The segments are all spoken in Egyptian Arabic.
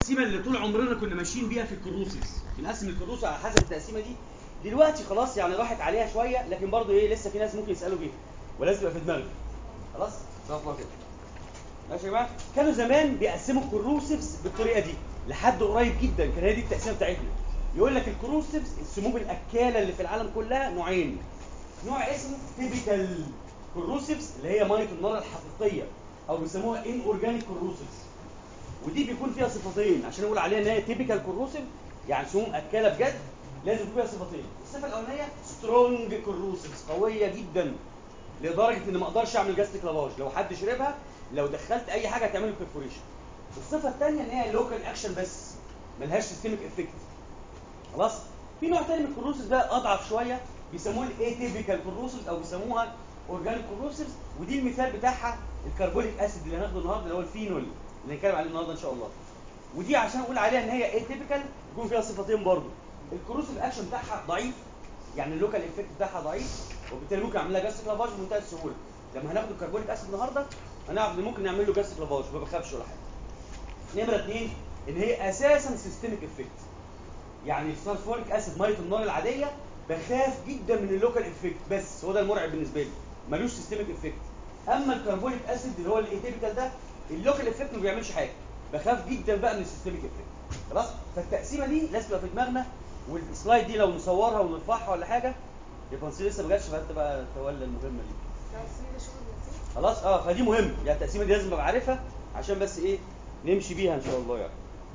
التقسيمه اللي طول عمرنا كنا ماشيين بيها في الكروسيس بنقسم الكروس على حسب التقسيمه دي دلوقتي خلاص يعني راحت عليها شويه لكن برضه ايه لسه في ناس ممكن يسالوا فيها ولازم تبقى في دماغك خلاص صف الله كده ماشي يا جماعه كانوا زمان بيقسموا الكروسيفز بالطريقه دي لحد قريب جدا كان هي دي التقسيمه بتاعتنا يقول لك الكروسيفز السموم الاكاله اللي في العالم كلها نوعين نوع اسمه تيبيكال كروسيفز اللي هي ميه النار الحقيقيه او بيسموها ان اورجانيك كروسيفز ودي بيكون فيها صفتين عشان نقول عليها ان هي تيبيكال كروسيف يعني سموم اكاله بجد لازم يكون فيها صفتين الصفه الاولانيه سترونج كروسيفز قويه جدا لدرجه ان ما اقدرش اعمل جاستيك لافاج لو حد شربها لو دخلت اي حاجه هتعمل له بيرفوريشن الصفه الثانيه ان هي لوكال اكشن بس ملهاش سيستميك افكت خلاص في نوع تاني من الكروسيفز بقى اضعف شويه بيسموه الايتيبيكال كروسيفز او بيسموها اورجانيك كروسيفز ودي المثال بتاعها الكربونيك اسيد اللي هناخده النهارده اللي هو الفينول اللي هنتكلم عليه النهارده ان شاء الله ودي عشان اقول عليها ان هي ايتيبيكال يكون فيها صفتين برضه الكروسيف اكشن بتاعها ضعيف يعني اللوكال افكت بتاعها ضعيف وبالتالي ممكن اعمل لها جاستيك لافاج بمنتهى السهوله لما هناخد الكربونيك اسيد النهارده هنعرف ان ممكن نعمل له جاستيك لافاج ما بخافش ولا حاجه نمره اثنين ان هي اساسا سيستميك افكت يعني السلفوريك اسيد ميه النار العاديه بخاف جدا من اللوكال افكت بس هو ده المرعب بالنسبه لي ملوش سيستميك افكت اما الكربونيك اسيد اللي هو الايتيبيكال ده اللوكال افكت ما بيعملش حاجه بخاف جدا بقى من السيستميك افكت خلاص فالتقسيمه دي لازم تبقى في دماغنا والسلايد دي لو نصورها ونرفعها ولا حاجه يبقى نصير لسه ما جاتش فانت بقى تولى المهمه دي خلاص اه فدي مهم يعني التقسيمه دي لازم ابقى عارفها عشان بس ايه نمشي بيها ان شاء الله يعني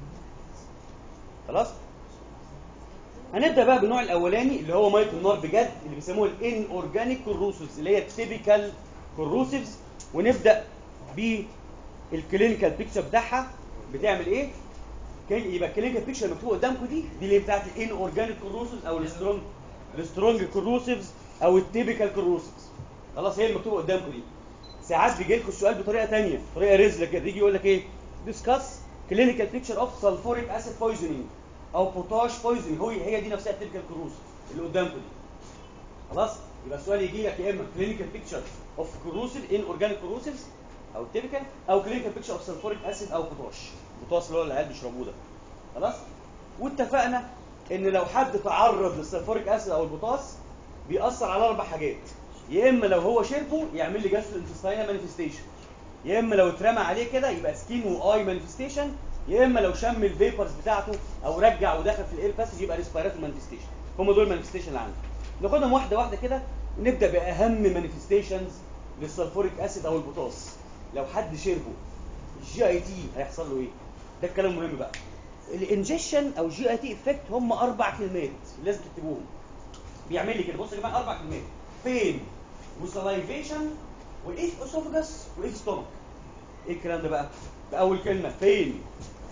خلاص هنبدا بقى بالنوع الاولاني اللي هو ميه النار بجد اللي بيسموه الان اورجانيك كروسيفز اللي هي التيبيكال كروسيفز ونبدا بالكلينيكال بيكتشر بتاعها بتعمل ايه كان يبقى الكلينيكال بيكتشر المكتوبه قدامكم دي دي اللي بتاعت الان اورجانيك كروسيفز او السترونج السترونج كروسيفز او التيبيكال كروسيفز خلاص هي المكتوبه قدامكم دي ساعات بيجي لكم السؤال بطريقه ثانيه طريقه رزله كده يجي يقول لك ايه ديسكاس كلينيكال بيكتشر اوف سلفوريك اسيد بويزنينج او بوتاش بويزنينج هو هي دي نفسها التيبيكال كروسيف اللي قدامكم دي خلاص يبقى السؤال يجي لك يا اما كلينيكال بيكتشر اوف كروسيف ان اورجانيك كروسيفز او تيبيكال او كلينيكال بيكتشر اوف سلفوريك اسيد او بوتاش بوتاش اللي هو العيال بيشربوه ده خلاص واتفقنا ان لو حد تعرض للسلفوريك اسيد او البوتاس بيأثر على اربع حاجات يا اما لو هو شربه يعمل لي جاسترو انتستاينال مانيفستيشن يا اما لو اترمى عليه كده يبقى سكين واي مانيفستيشن يا اما لو شم الفيبرز بتاعته او رجع ودخل في الاير باسج يبقى ريسبيراتو مانيفستيشن هم دول المانيفستيشن اللي عندي ناخدهم واحده واحده كده ونبدا باهم مانيفستيشنز للسلفوريك اسيد او البوتاس لو حد شربه الجي اي تي هيحصل له ايه ده الكلام مهم بقى الانجكشن او جي اي تي افكت هم اربع كلمات لازم تكتبوهم بيعمل لي كده بصوا يا جماعه اربع كلمات بين وسلايفيشن وايف اسوفجس وايف ستومك ايه الكلام ده بقى باول كلمه بين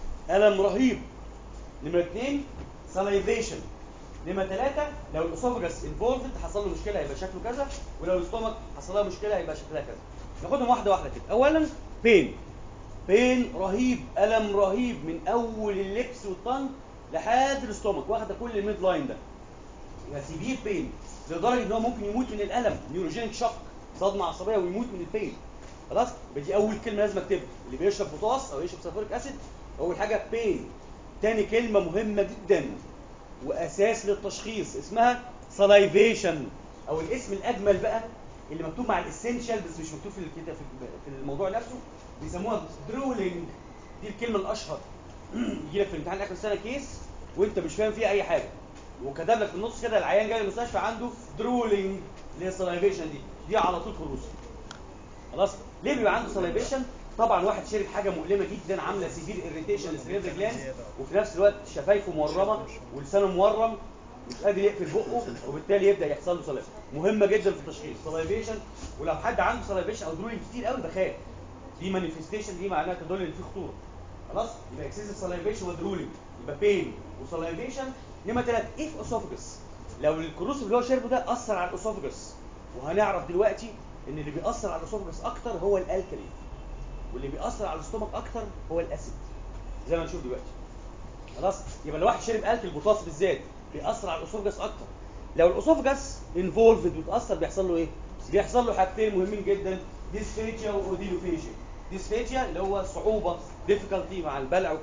الم رهيب نمره اثنين سلايفيشن نمره ثلاثه لو الاسوفجس انفولفد حصل له مشكله هيبقى شكله كذا ولو الستومك حصل لها مشكله هيبقى شكلها كذا ناخدهم واحده واحده كده اولا بين بين رهيب الم رهيب من اول اللبس والطن لحد الاستومك واخده كل الميد لاين ده يبقى سيفير بين لدرجه ان هو ممكن يموت من الالم نيوروجينيك شوك صدمه عصبيه ويموت من البين خلاص دي اول كلمه لازم اكتبها اللي بيشرب بوتاس او يشرب سلفوريك اسيد اول حاجه بين تاني كلمه مهمه جدا واساس للتشخيص اسمها سلايفيشن او الاسم الاجمل بقى اللي مكتوب مع الاسينشال بس مش مكتوب في الكتاب في الموضوع نفسه بيسموها درولينج دي الكلمه الاشهر يجي لك في امتحان اخر السنه كيس وانت مش فاهم فيها اي حاجه وكتب لك في النص كده العيان جاي المستشفى عنده درولينج اللي هي السلايفيشن دي دي على طول كروز خلاص ليه بيبقى عنده سلايفيشن طبعا واحد شرب حاجه مؤلمه جدا عامله سيفير اريتيشن للسرير جلاند وفي نفس الوقت شفايفه مورمه ولسانه مورم مش قادر يقفل بقه وبالتالي يبدا يحصل له سلايفيشن مهمه جدا في التشخيص سلايفيشن ولو حد عنده سلايفيشن او درولينج كتير قوي بخاف دي مانيفستيشن دي معناها تدل ان في خطوره خلاص يبقى اكسسيف سلايفيشن ودرولينج يبقى بين وسلايفيشن نمره ثلاثه ايه في اسوفجس لو الكروسيف اللي هو شربه ده اثر على الاسوفجس وهنعرف دلوقتي ان اللي بيأثر على الاسوفجس اكتر هو الالكالي واللي بيأثر على الاستومك اكتر هو الاسيد زي ما هنشوف دلوقتي خلاص يبقى لو واحد شرب الكل بوتاس بالذات بيأثر على الاسوفجس اكتر لو الاسوفجس انفولفد وتأثر بيحصل له ايه بيحصل له حاجتين مهمين جدا ديسفيجيا واوديلوفيجيا ديسفيجيا اللي هو صعوبه ديفيكالتي مع البلع وكده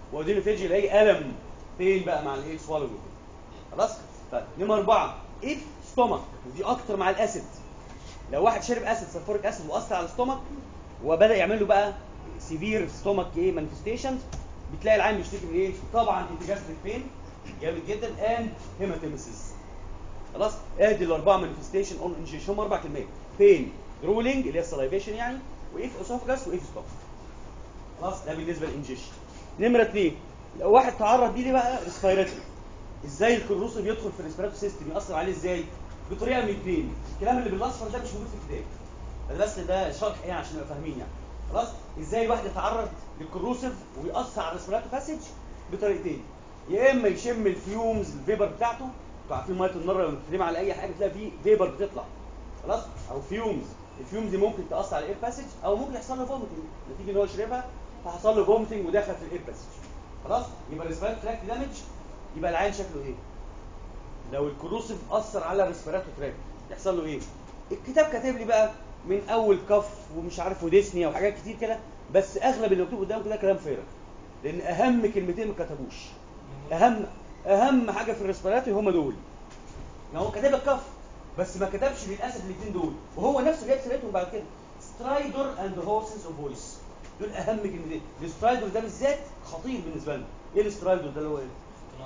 واودينوفيجيا اللي هي الم بين بقى مع الايه سوالو خلاص طيب نمرة أربعة اف ستومك ودي أكتر مع الأسيد لو واحد شرب أسيد سلفوريك أسيد وأثر على الستومك وبدأ يعمل له بقى سيفير ستومك ايه مانيفستيشنز بتلاقي العين بيشتكي من ايه؟ طبعا انتجاستريك بين جامد جدا اند هيماتيمسيس خلاص ادي الاربعه مانيفستيشن اون انجيشن هم اربع كلمات بين رولينج اللي هي السلايفيشن يعني واف اسوفجاس واف ستومك خلاص ده بالنسبه للانجيشن نمره اثنين لو واحد تعرض دي بقى ريسبيراتوري ازاي الكروسيف يدخل في الريسبيراتوري سيستم ياثر عليه ازاي بطريقه من اثنين الكلام اللي بالاصفر ده مش موجود في الكتاب ده بس ده شرح يعني عشان نبقى فاهمين يعني خلاص ازاي واحد يتعرض للكروسيف ويأثر على الريسبيراتوري باسج بطريقتين يا اما يشم الفيومز الفيبر بتاعته انتوا عارفين ميه النار لما بتترمي على اي حاجه تلاقي فيه فيبر بتطلع خلاص او فيومز الفيومز دي ممكن تاثر على الاير باسج او ممكن يحصل له فوميتنج نتيجه ان هو شربها فحصل له فوميتنج ودخل في الاير باسج خلاص يبقى الريسبيراتوري تراك دامج يبقى العين شكله ايه لو الكروسيف اثر على الريسبيراتوري تراك يحصل له ايه الكتاب كاتب لي بقى من اول كف ومش عارف وديسنيا وحاجات كتير كده بس اغلب اللي مكتوب قدامكم ده كلام فارغ لان اهم كلمتين ما كتبوش اهم اهم حاجه في الريسبيراتوري هم دول يعني هو كاتب الكف بس ما كتبش للاسف الاثنين دول وهو نفسه جايب سيرتهم بعد كده سترايدر اند هورسز اوف فويس دول اهم كلمتين السترايدر ده بالذات خطير بالنسبه لنا ايه السترايدر ده اللي هو ايه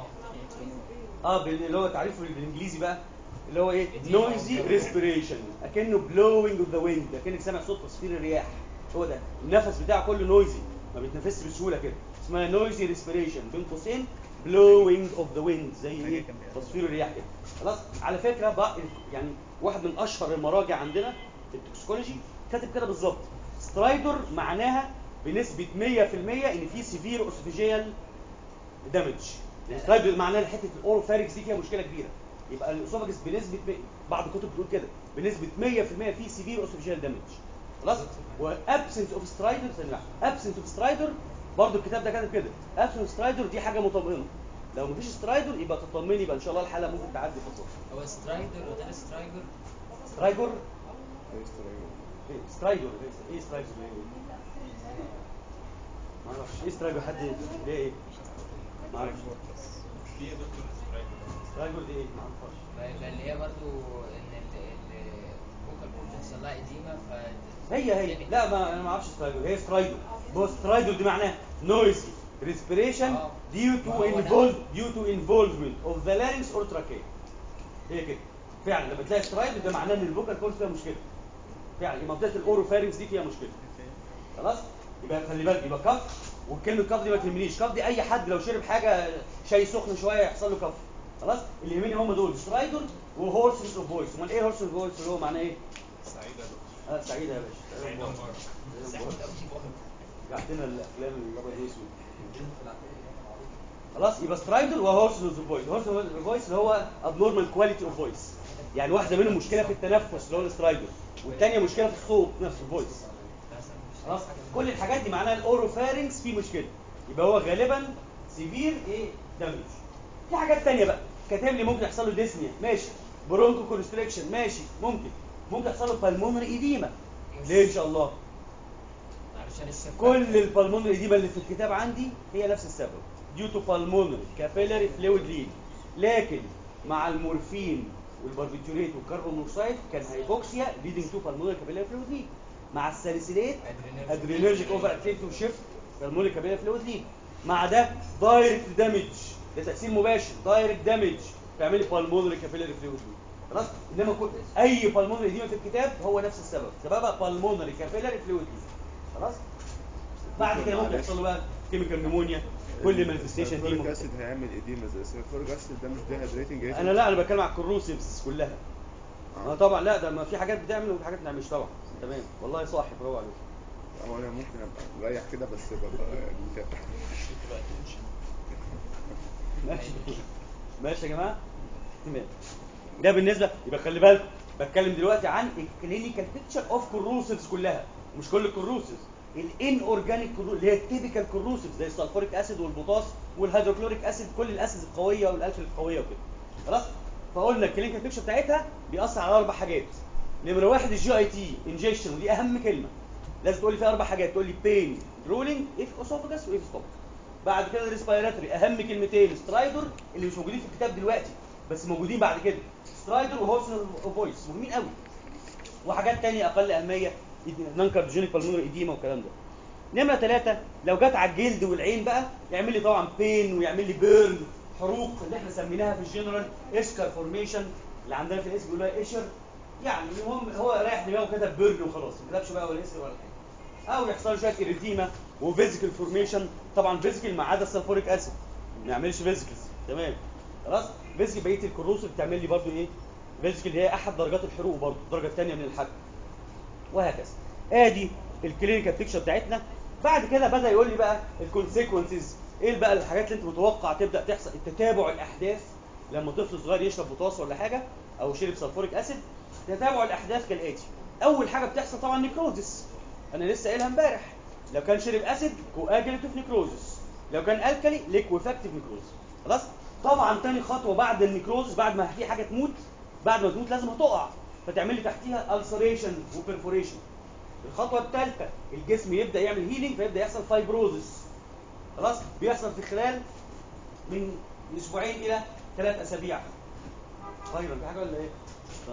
اه بال- اللي هو تعريفه بالانجليزي بقى اللي هو ايه نويزي ريسبيريشن اكنه بلوينج اوف ذا ويند اكنك سامع صوت تصفير الرياح هو ده النفس بتاعه كله نويزي ما بيتنفسش بسهوله كده اسمها نويزي ريسبيريشن بين قوسين بلوينج اوف ذا ويند زي ايه تصفير الرياح كده خلاص على فكره بقى يعني واحد من اشهر المراجع عندنا في التوكسيكولوجي كاتب كده بالظبط سترايدر معناها بنسبه 100% ان في سيفير اوسوفيجيال دامج السترايدر معناها حته الاوروفاريكس دي فيها مشكله كبيره يبقى الاسوفاجس بنسبه م- بعض الكتب بتقول كده بنسبه 100% في سيفير اوسوفيجيال دامج خلاص وابسنت اوف سترايدر ثانيه ابسنت اوف سترايدر برضه الكتاب ده كاتب كده ابسنت اوف سترايدر دي حاجه مطمئنه لو مفيش سترايدر يبقى تطمني يبقى ان شاء الله الحاله ممكن تعدي بسرعه هو سترايدر وده سترايدر سترايدر إيه؟ سترايدر إيه؟ ايه سترايدر ايه ما اعرفش ايه سترايدر حد ليه ايه ما اعرفش في يا دكتور سترايكر سترايدر دي ايه ما اعرفش ما اللي هي برضو ان الفوكال كورد بيحصل لها اديمه ف هي هي لا ما انا ما اعرفش سترايدر هي سترايدر بص سترايدر دي معناها نويزي respiration آه. due to ما هو ده. involve due to involvement of the larynx or trachea هي كده فعلا لما تلاقي سترايدر ده معناه ان الفوكال كورد فيها مشكله فعلا منطقه الاوروفارينكس دي فيها مشكله خلاص يبقى خلي بالك يبقى كف والكلمه كف دي ما تهمنيش كف دي اي حد لو شرب حاجه شاي سخن شويه يحصل له كف خلاص اللي يهمني هم دول سترايدر وهورسز اوف فويس امال ايه هورسز اوف فويس اللي هو معناه ايه؟ سعيدة يا دكتور اه سعيده يا باشا سعيدة مبارك رجعتنا الافلام الابيض والاسود خلاص يبقى سترايدر وهورسز اوف فويس هورسز اوف فويس اللي هو ابنورمال كواليتي اوف فويس يعني واحده منهم مشكله في التنفس اللي هو السترايدر والثانيه مشكله في الصوت نفس الفويس خلاص كل الحاجات دي معناها الاوروفارينكس فيه مشكله يبقى هو غالبا سيفير ايه دامج في حاجات تانية بقى كاتب لي ممكن يحصل له ديسنيا ماشي برونكو كونستريكشن ماشي ممكن ممكن يحصل له بالمونري ايديما ليه ان شاء الله علشان السفر كل البالمونري ايديما اللي في الكتاب عندي هي نفس السبب ديو تو بالمونري كابيلاري فلويد ليد لكن مع المورفين والباربيتوريت والكربون مونوكسيد كان هايبوكسيا ليدنج تو بالمونري كابيلاري فلويد ليد مع الساليسيليت ادرينرجيك اوفر اكتيفيتي وشيفت بالمونري كابيلاري فلويد ليد مع ده دايركت دامج ده تاثير مباشر دايركت دامج تعمل لي بالمونري كابيلاري فلويد ليد خلاص انما كل اي بالمونري ايديما في الكتاب هو نفس السبب سببها بالمونري كابيلاري فلويد ليد خلاص بعد كده ممكن يحصل له بقى كيميكال نمونيا كل المانيفستيشن دي الفوليك ممكن اسيد هيعمل ايديما زي بس الفوليك اسيد ده مش ديهايدريتنج انا لا انا بتكلم على الكروسيفز كلها اه طبعا لا ده ما في حاجات بتعمل وفي حاجات ما بتعملش طبعا تمام والله صاحب برافو عليك هو انا ممكن ابقى مريح كده بس ببقى ماشي ماشي يا جماعه تمام ده بالنسبه يبقى خلي بالك بتكلم دلوقتي عن الكلينيكال بيكتشر اوف كروسيفز كلها مش كل الكروسيفز الان اورجانيك اللي هي التيبيكال كروسيفز زي السلفوريك اسيد والبوتاس والهيدروكلوريك اسيد كل الاسيد القويه والالكل القويه وكده خلاص فقلنا الكلينيكال بيكتشر بتاعتها بيأثر على اربع حاجات نمره واحد الجي اي تي انجكشن ودي اهم كلمه لازم تقول لي فيها اربع حاجات تقول لي بين رولينج اف اسوفجس واف ستوب بعد كده الريسبيراتوري اهم كلمتين سترايدر اللي مش موجودين في الكتاب دلوقتي بس موجودين بعد كده سترايدر وهوسن فويس مهمين قوي وحاجات تانية اقل اهميه نون كارديوجينيك بالمونري ايديما والكلام ده نمره ثلاثة لو جت على الجلد والعين بقى يعمل لي طبعا بين ويعمل لي بيرن حروق اللي احنا سميناها في الجنرال اشكر فورميشن اللي عندنا في الاسم بيقولوا ايشر يعني المهم هو رايح دماغه كتب بيرن وخلاص ما كتبش بقى ولا اسم ولا حاجه او يحصل له شويه اريتيما وفيزيكال فورميشن طبعا فيزيكال ما عدا السلفوريك اسيد ما يعملش فيزيكال تمام خلاص فيزيكال بقيه الكروسيف بتعمل لي برضو ايه فيزيكال هي احد درجات الحروق برضو الدرجه الثانيه من الحرق وهكذا ادي الكلينيكال بيكتشر بتاعتنا بعد كده بدا يقول لي بقى الكونسيكونسز ايه بقى الحاجات اللي انت متوقع تبدا تحصل تتابع الاحداث لما طفل صغير يشرب بوتاس ولا حاجه او شرب سلفوريك اسيد تتابع الاحداث كالاتي اول حاجه بتحصل طبعا نيكروزس انا لسه قايلها امبارح لو كان شرب اسيد كواجليتيف نيكروزس لو كان الكالي ليكوفاكتيف نيكروزس خلاص طبعا تاني خطوه بعد النيكروزس بعد ما في حاجه تموت بعد ما تموت لازم هتقع فتعمل لي تحتيها السريشن وبرفوريشن الخطوه الثالثه الجسم يبدا يعمل هيلينج فيبدا يحصل فايبروزس خلاص بيحصل في خلال من اسبوعين الى ثلاث اسابيع طيب في حاجه ولا ايه طيب.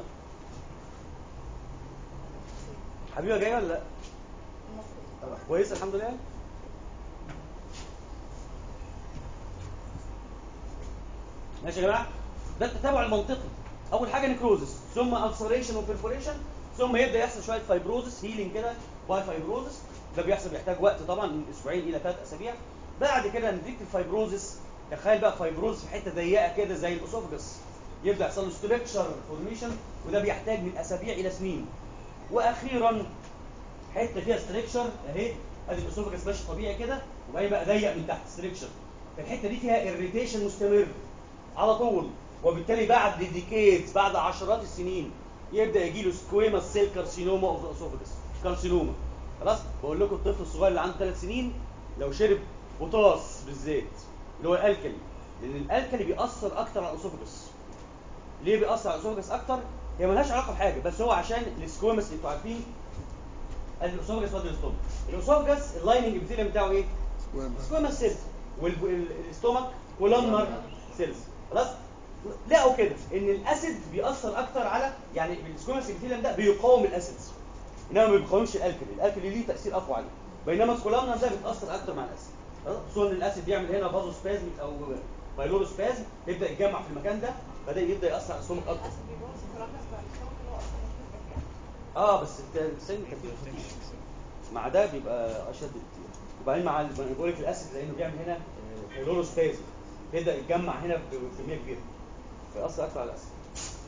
حبيبه جايه ولا لا كويس الحمد لله ماشي يا جماعه ده التتابع المنطقي اول حاجه نيكروزس ثم السريشن وبرفوريشن ثم يبدا يحصل شويه فايبروزس هيلينج كده باي فايبروزس ده بيحصل بيحتاج وقت طبعا من اسبوعين الى ثلاث اسابيع بعد كده نتيجه الفايبروزس تخيل بقى فايبروزس في حته ضيقه كده زي الاسوفجس يبدا يحصل له ستركشر فورميشن وده بيحتاج من اسابيع الى سنين واخيرا حته فيها ستركشر اهي ادي الاسوفجس ماشي طبيعي كده وبعدين بقى ضيق من تحت ستركشر فالحته دي فيها اريتيشن مستمر على طول وبالتالي بعد ديكيدز بعد عشرات السنين يبدا يجي له سكويما سيل كارسينوما اوف ذا اسوفجس كارسينوما خلاص بقول لكم الطفل الصغير اللي عنده ثلاث سنين لو شرب بوتاس بالذات اللي هو الالكلي لان الالكلي بيأثر اكتر على الاسوفجس ليه بيأثر على الاسوفجس اكتر هي ملهاش علاقه بحاجه بس هو عشان السكويمس انتوا عارفين الاسوفجس وادي الاستومك الاسوفجس اللايننج ابيثيليوم بتاعه ايه سكويمس سيلز والاستومك كولومنر سيلز خلاص لقوا كده ان الاسيد بيأثر اكتر على يعني السكويمس ابيثيليوم ده بيقاوم الاسيدز انما ما بيقاومش الالكلي الالكلي ليه تاثير اقوى عليه بينما الكولومنر ده بيتاثر اكتر مع الاسيد خلاص خصوصا ان الاسيد بيعمل هنا فازو سبازم او بايلورو سبازم يبدا يتجمع في المكان ده بدا يبدا ياثر على السtomach اكتر اه بس الت- السن كتير مع ده بيبقى اشد كتير وبعدين مع ال- بقول لك الاسيد لانه بيعمل هنا بايلورو سبازم يبدا يتجمع هنا بكميه كبيره فيأثر اكتر على الاسيد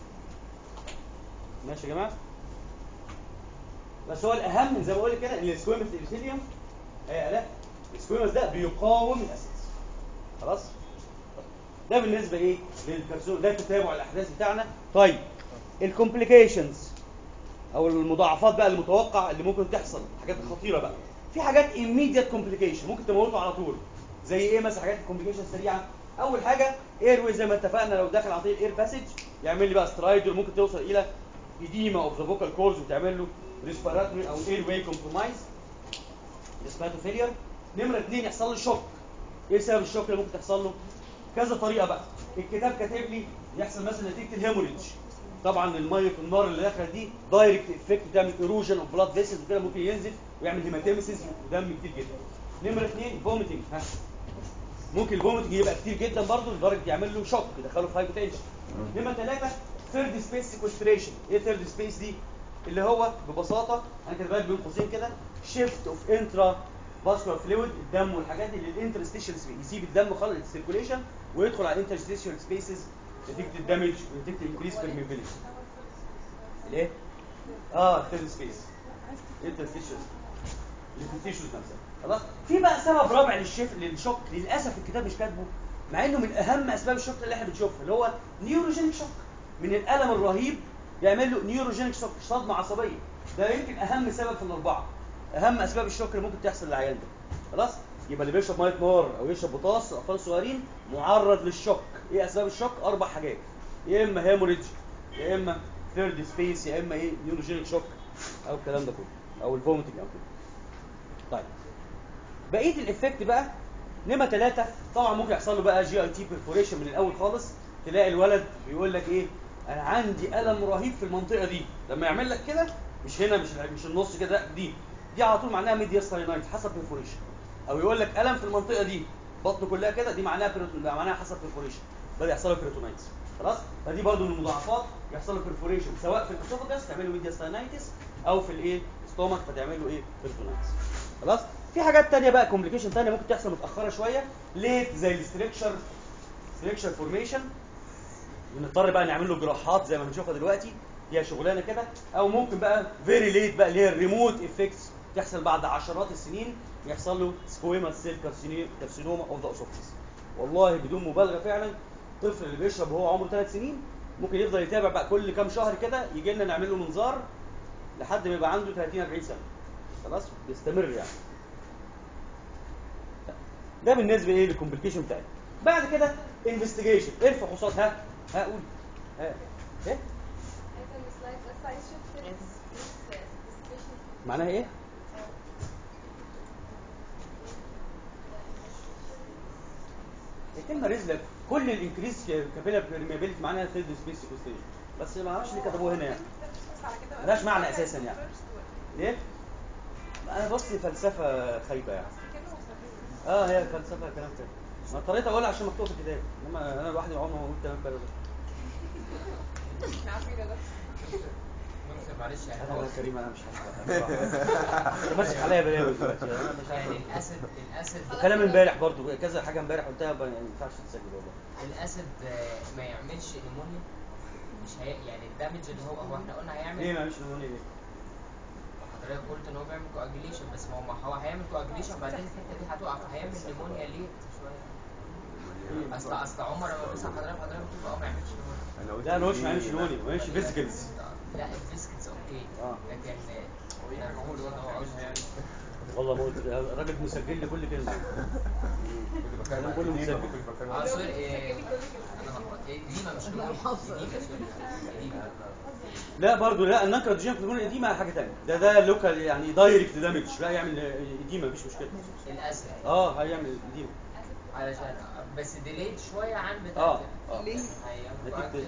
ماشي يا جماعه بس هو الاهم زي ما بقول لك كده ان السكويمس الابيثيليوم آه لا السكويمس ده بيقاوم الاسيد خلاص ده بالنسبه ايه للكرسون ده تتابع الاحداث بتاعنا طيب الكومبليكيشنز او المضاعفات بقى المتوقع اللي ممكن تحصل حاجات خطيره بقى في حاجات immediate complication ممكن تموته على طول زي ايه مثلا حاجات الكومبليكيشن سريعه اول حاجه اير زي ما اتفقنا لو داخل عن طريق الاير باسج يعمل لي بقى سترايدر ممكن توصل الى ايديما اوف ذا فوكال كورز وتعمل له ريسبيراتوري او اير واي كومبرومايز اسمها فيلير نمره اثنين يحصل له شوك ايه سبب الشوك اللي ممكن تحصل له كذا طريقه بقى الكتاب كاتب لي يحصل مثلا نتيجه الهيموريدج طبعا الميه النار اللي داخله دي دايركت افكت بتعمل ايروجن اوف بلاد فيسلز وكده ممكن ينزف ويعمل هيماتيمسيس ودم كتير جدا نمره اثنين فوميتنج ها ممكن الفوميتنج يبقى كتير جدا برضه لدرجه يعمل له شوك يدخله في هايبوتنشن نمره ثلاثه ثيرد سبيس سيكوستريشن ايه ثيرد سبيس دي اللي هو ببساطه انا كاتبها بين قوسين كده شيفت اوف انترا فاسكولار فلويد الدم والحاجات اللي الانترستيشال سبيس يسيب الدم خالص السيركوليشن ويدخل على الانترستيشال سبيسز نتيجه الدمج ونتيجه الانكريس بيرميبيليتي الايه؟ اه ثيرد سبيس انترستيشال الانترستيشال نفسها خلاص في بقى سبب رابع للشيف للشوك للاسف الكتاب مش كاتبه مع انه من اهم اسباب الشوك اللي احنا بنشوفها اللي هو نيوروجينيك شوك من الالم الرهيب يعمل له نيوروجينيك شوك صدمه عصبيه ده يمكن اهم سبب في الاربعه اهم اسباب الشوك اللي ممكن تحصل للعيان ده خلاص يبقى اللي بيشرب ميه نار او يشرب بوتاس اطفال صغيرين معرض للشوك ايه اسباب الشوك اربع حاجات يا اما هيموريدج يا اما ثيرد سبيس يا اما ايه نيوروجينيك شوك او الكلام ده كله او الفوميتنج او كده طيب بقيه الافكت بقى نمرة ثلاثة طبعا ممكن يحصل له بقى جي اي تي بيرفوريشن من الاول خالص تلاقي الولد بيقول لك ايه انا عندي الم رهيب في المنطقه دي لما يعمل لك كده مش هنا مش مش النص كده لا دي دي على طول معناها ميديا ستاينايت حصل بيرفوريشن او يقول لك الم في المنطقه دي بطنه كلها كده دي معناها بيرتون معناها حصل بيرفوريشن بدا يحصل له بيرتونايتس خلاص فدي برضو من المضاعفات يحصل له بيرفوريشن سواء في الاسوفاجاس تعمل له ميديا ستاينايتس او في الايه ستومك فتعمل له ايه بيرتونايتس خلاص في حاجات تانية بقى كومبليكيشن تانية ممكن تحصل متاخره شويه ليت زي الاستركشر ستركشر فورميشن بنضطر بقى نعمل له جراحات زي ما هنشوفها دلوقتي فيها شغلانه كده او ممكن بقى فيري ليت بقى اللي هي الريموت افكتس تحصل بعد عشرات السنين يحصل له سكويما سيل كارسينوما اوف ذا اسوفيس والله بدون مبالغه فعلا الطفل اللي بيشرب وهو عمره ثلاث سنين ممكن يفضل يتابع بقى كل كام شهر كده يجي لنا نعمل له منظار لحد ما يبقى عنده 30 40 سنه خلاص بيستمر يعني ده بالنسبه ايه للكومبليكيشن بتاعي بعد كده انفستيجيشن ايه الفحوصات ها ها قول ها ايه عايزة السلايد بس عايز اشوف specification. معناها ايه الكلمه رزلة كل الانكريس كابيلا بيرميابيلتي معناها ثيرد سبيس سيكوستيشن بس ما اعرفش ليه كتبوه هنا يعني ملهاش معنى أساساً يعني. ليه؟ انا بصي فلسفه خايبه يعني اه هي فلسفه كلام كده ما اضطريت اقولها عشان مكتوب في الكتاب انما انا لوحدي عمري ما قلت كلام كده دكتور معلش يعني انا هو يا كريم انا مش عارف ماسك عليا بلاوي دلوقتي انا مش عارف يعني الاسد الاسد وكلام امبارح برضو كذا حاجه امبارح قلتها ما ينفعش تتسجل والله الاسد آه، ما يعملش نيمونيا مش هي يعني الدامج اللي هو هو احنا قلنا هيعمل ليه ما عملش نمونيا ليه؟ حضرتك قلت ان هو بيعمل كواجيليشن بس ما هو ما هو هيعمل كواجيليشن بعدين الحته دي هتقع فهيعمل نيمونيا ليه شويه اصل اصل عمر لما بيسال حضرتك حضرتك بتقول اه ما يعملش نيمونيا انا قلت لا انا مش إيه؟ ما عملش نمونيا ما عملش فيزيكلز لا الفيسكتس اوكي آه. لكن آه، هو اللي هو قصده يعني والله ما قلت الراجل مسجل لي كل كلمه الكلام كله مسجل اه سوري إيه، انا لخبطت. إيه، ديما مش نيمونيا ديما سوري ديما لا برضو لا النكره دي في النمونيا دي حاجه ثانيه ده ده لوكال يعني دايركت دامج لا يعمل اديمه مفيش مشكله الاسد اه هيعمل اديمه علشان بس ديليد شويه عن بتاع اه اه ليه؟ نتيجة-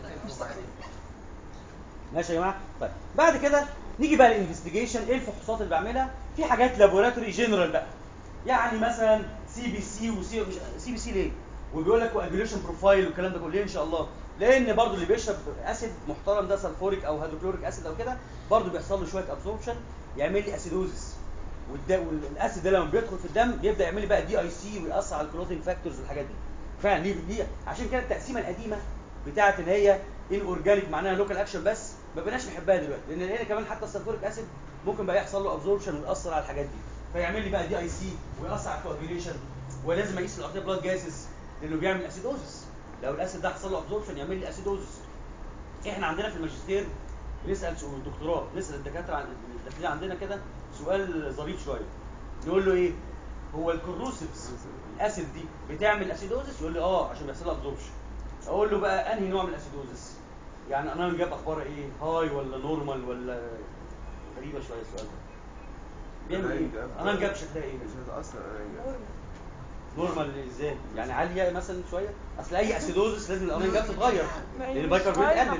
ماشي يا جماعه طيب بعد كده نيجي بقى الانفستيجيشن ايه الفحوصات اللي بعملها في حاجات لابوراتوري جنرال بقى يعني مثلا سي بي سي وسي مش سي بي سي ليه وبيقول لك واجوليشن بروفايل والكلام ده كله ليه ان شاء الله لان برضو اللي بيشرب اسيد محترم ده سلفوريك او هيدروكلوريك اسيد او كده برضو بيحصل له شويه ابسوربشن يعمل لي اسيدوزس والد- والاسيد ده لما بيدخل في الدم بيبدا يعمل لي بقى دي اي سي ويأثر على الكلوتين فاكتورز والحاجات دي فعلا ليه ليه عشان كده التقسيمه القديمه بتاعت ان هي ان اورجانيك معناها لوكال اكشن بس ما بقناش نحبها دلوقتي لان هنا كمان حتى السلفوريك اسيد ممكن بقى يحصل له ابزوربشن ويأثر على الحاجات دي فيعمل لي بقى دي اي سي ويأثر على الكوagulation ولازم اقيس الارتي بلاد جازز لانه بيعمل اسيدوزس لو الاسيد ده حصل له ابزوربشن يعمل لي اسيدوزس احنا عندنا في الماجستير بنسال سؤال الدكتوراه نسال الدكاتره عن الدكاتره عندنا كده سؤال ظريف شويه نقول له ايه هو الكروسيفز الاسيد دي بتعمل اسيدوزس يقول لي اه عشان بيحصل لها ابزوربشن اقول له بقى انهي نوع من الاسيدوزس يعني انا جاب اخبارها ايه هاي ولا نورمال ولا غريبه شويه السؤال ده بيعمل ايه انا جاب شكلها ايه مش هتأثر انا نورمال ازاي يعني عاليه مثلا شويه اصل اي اسيدوزس لازم الامين جاب تتغير لان البايكربونات قلت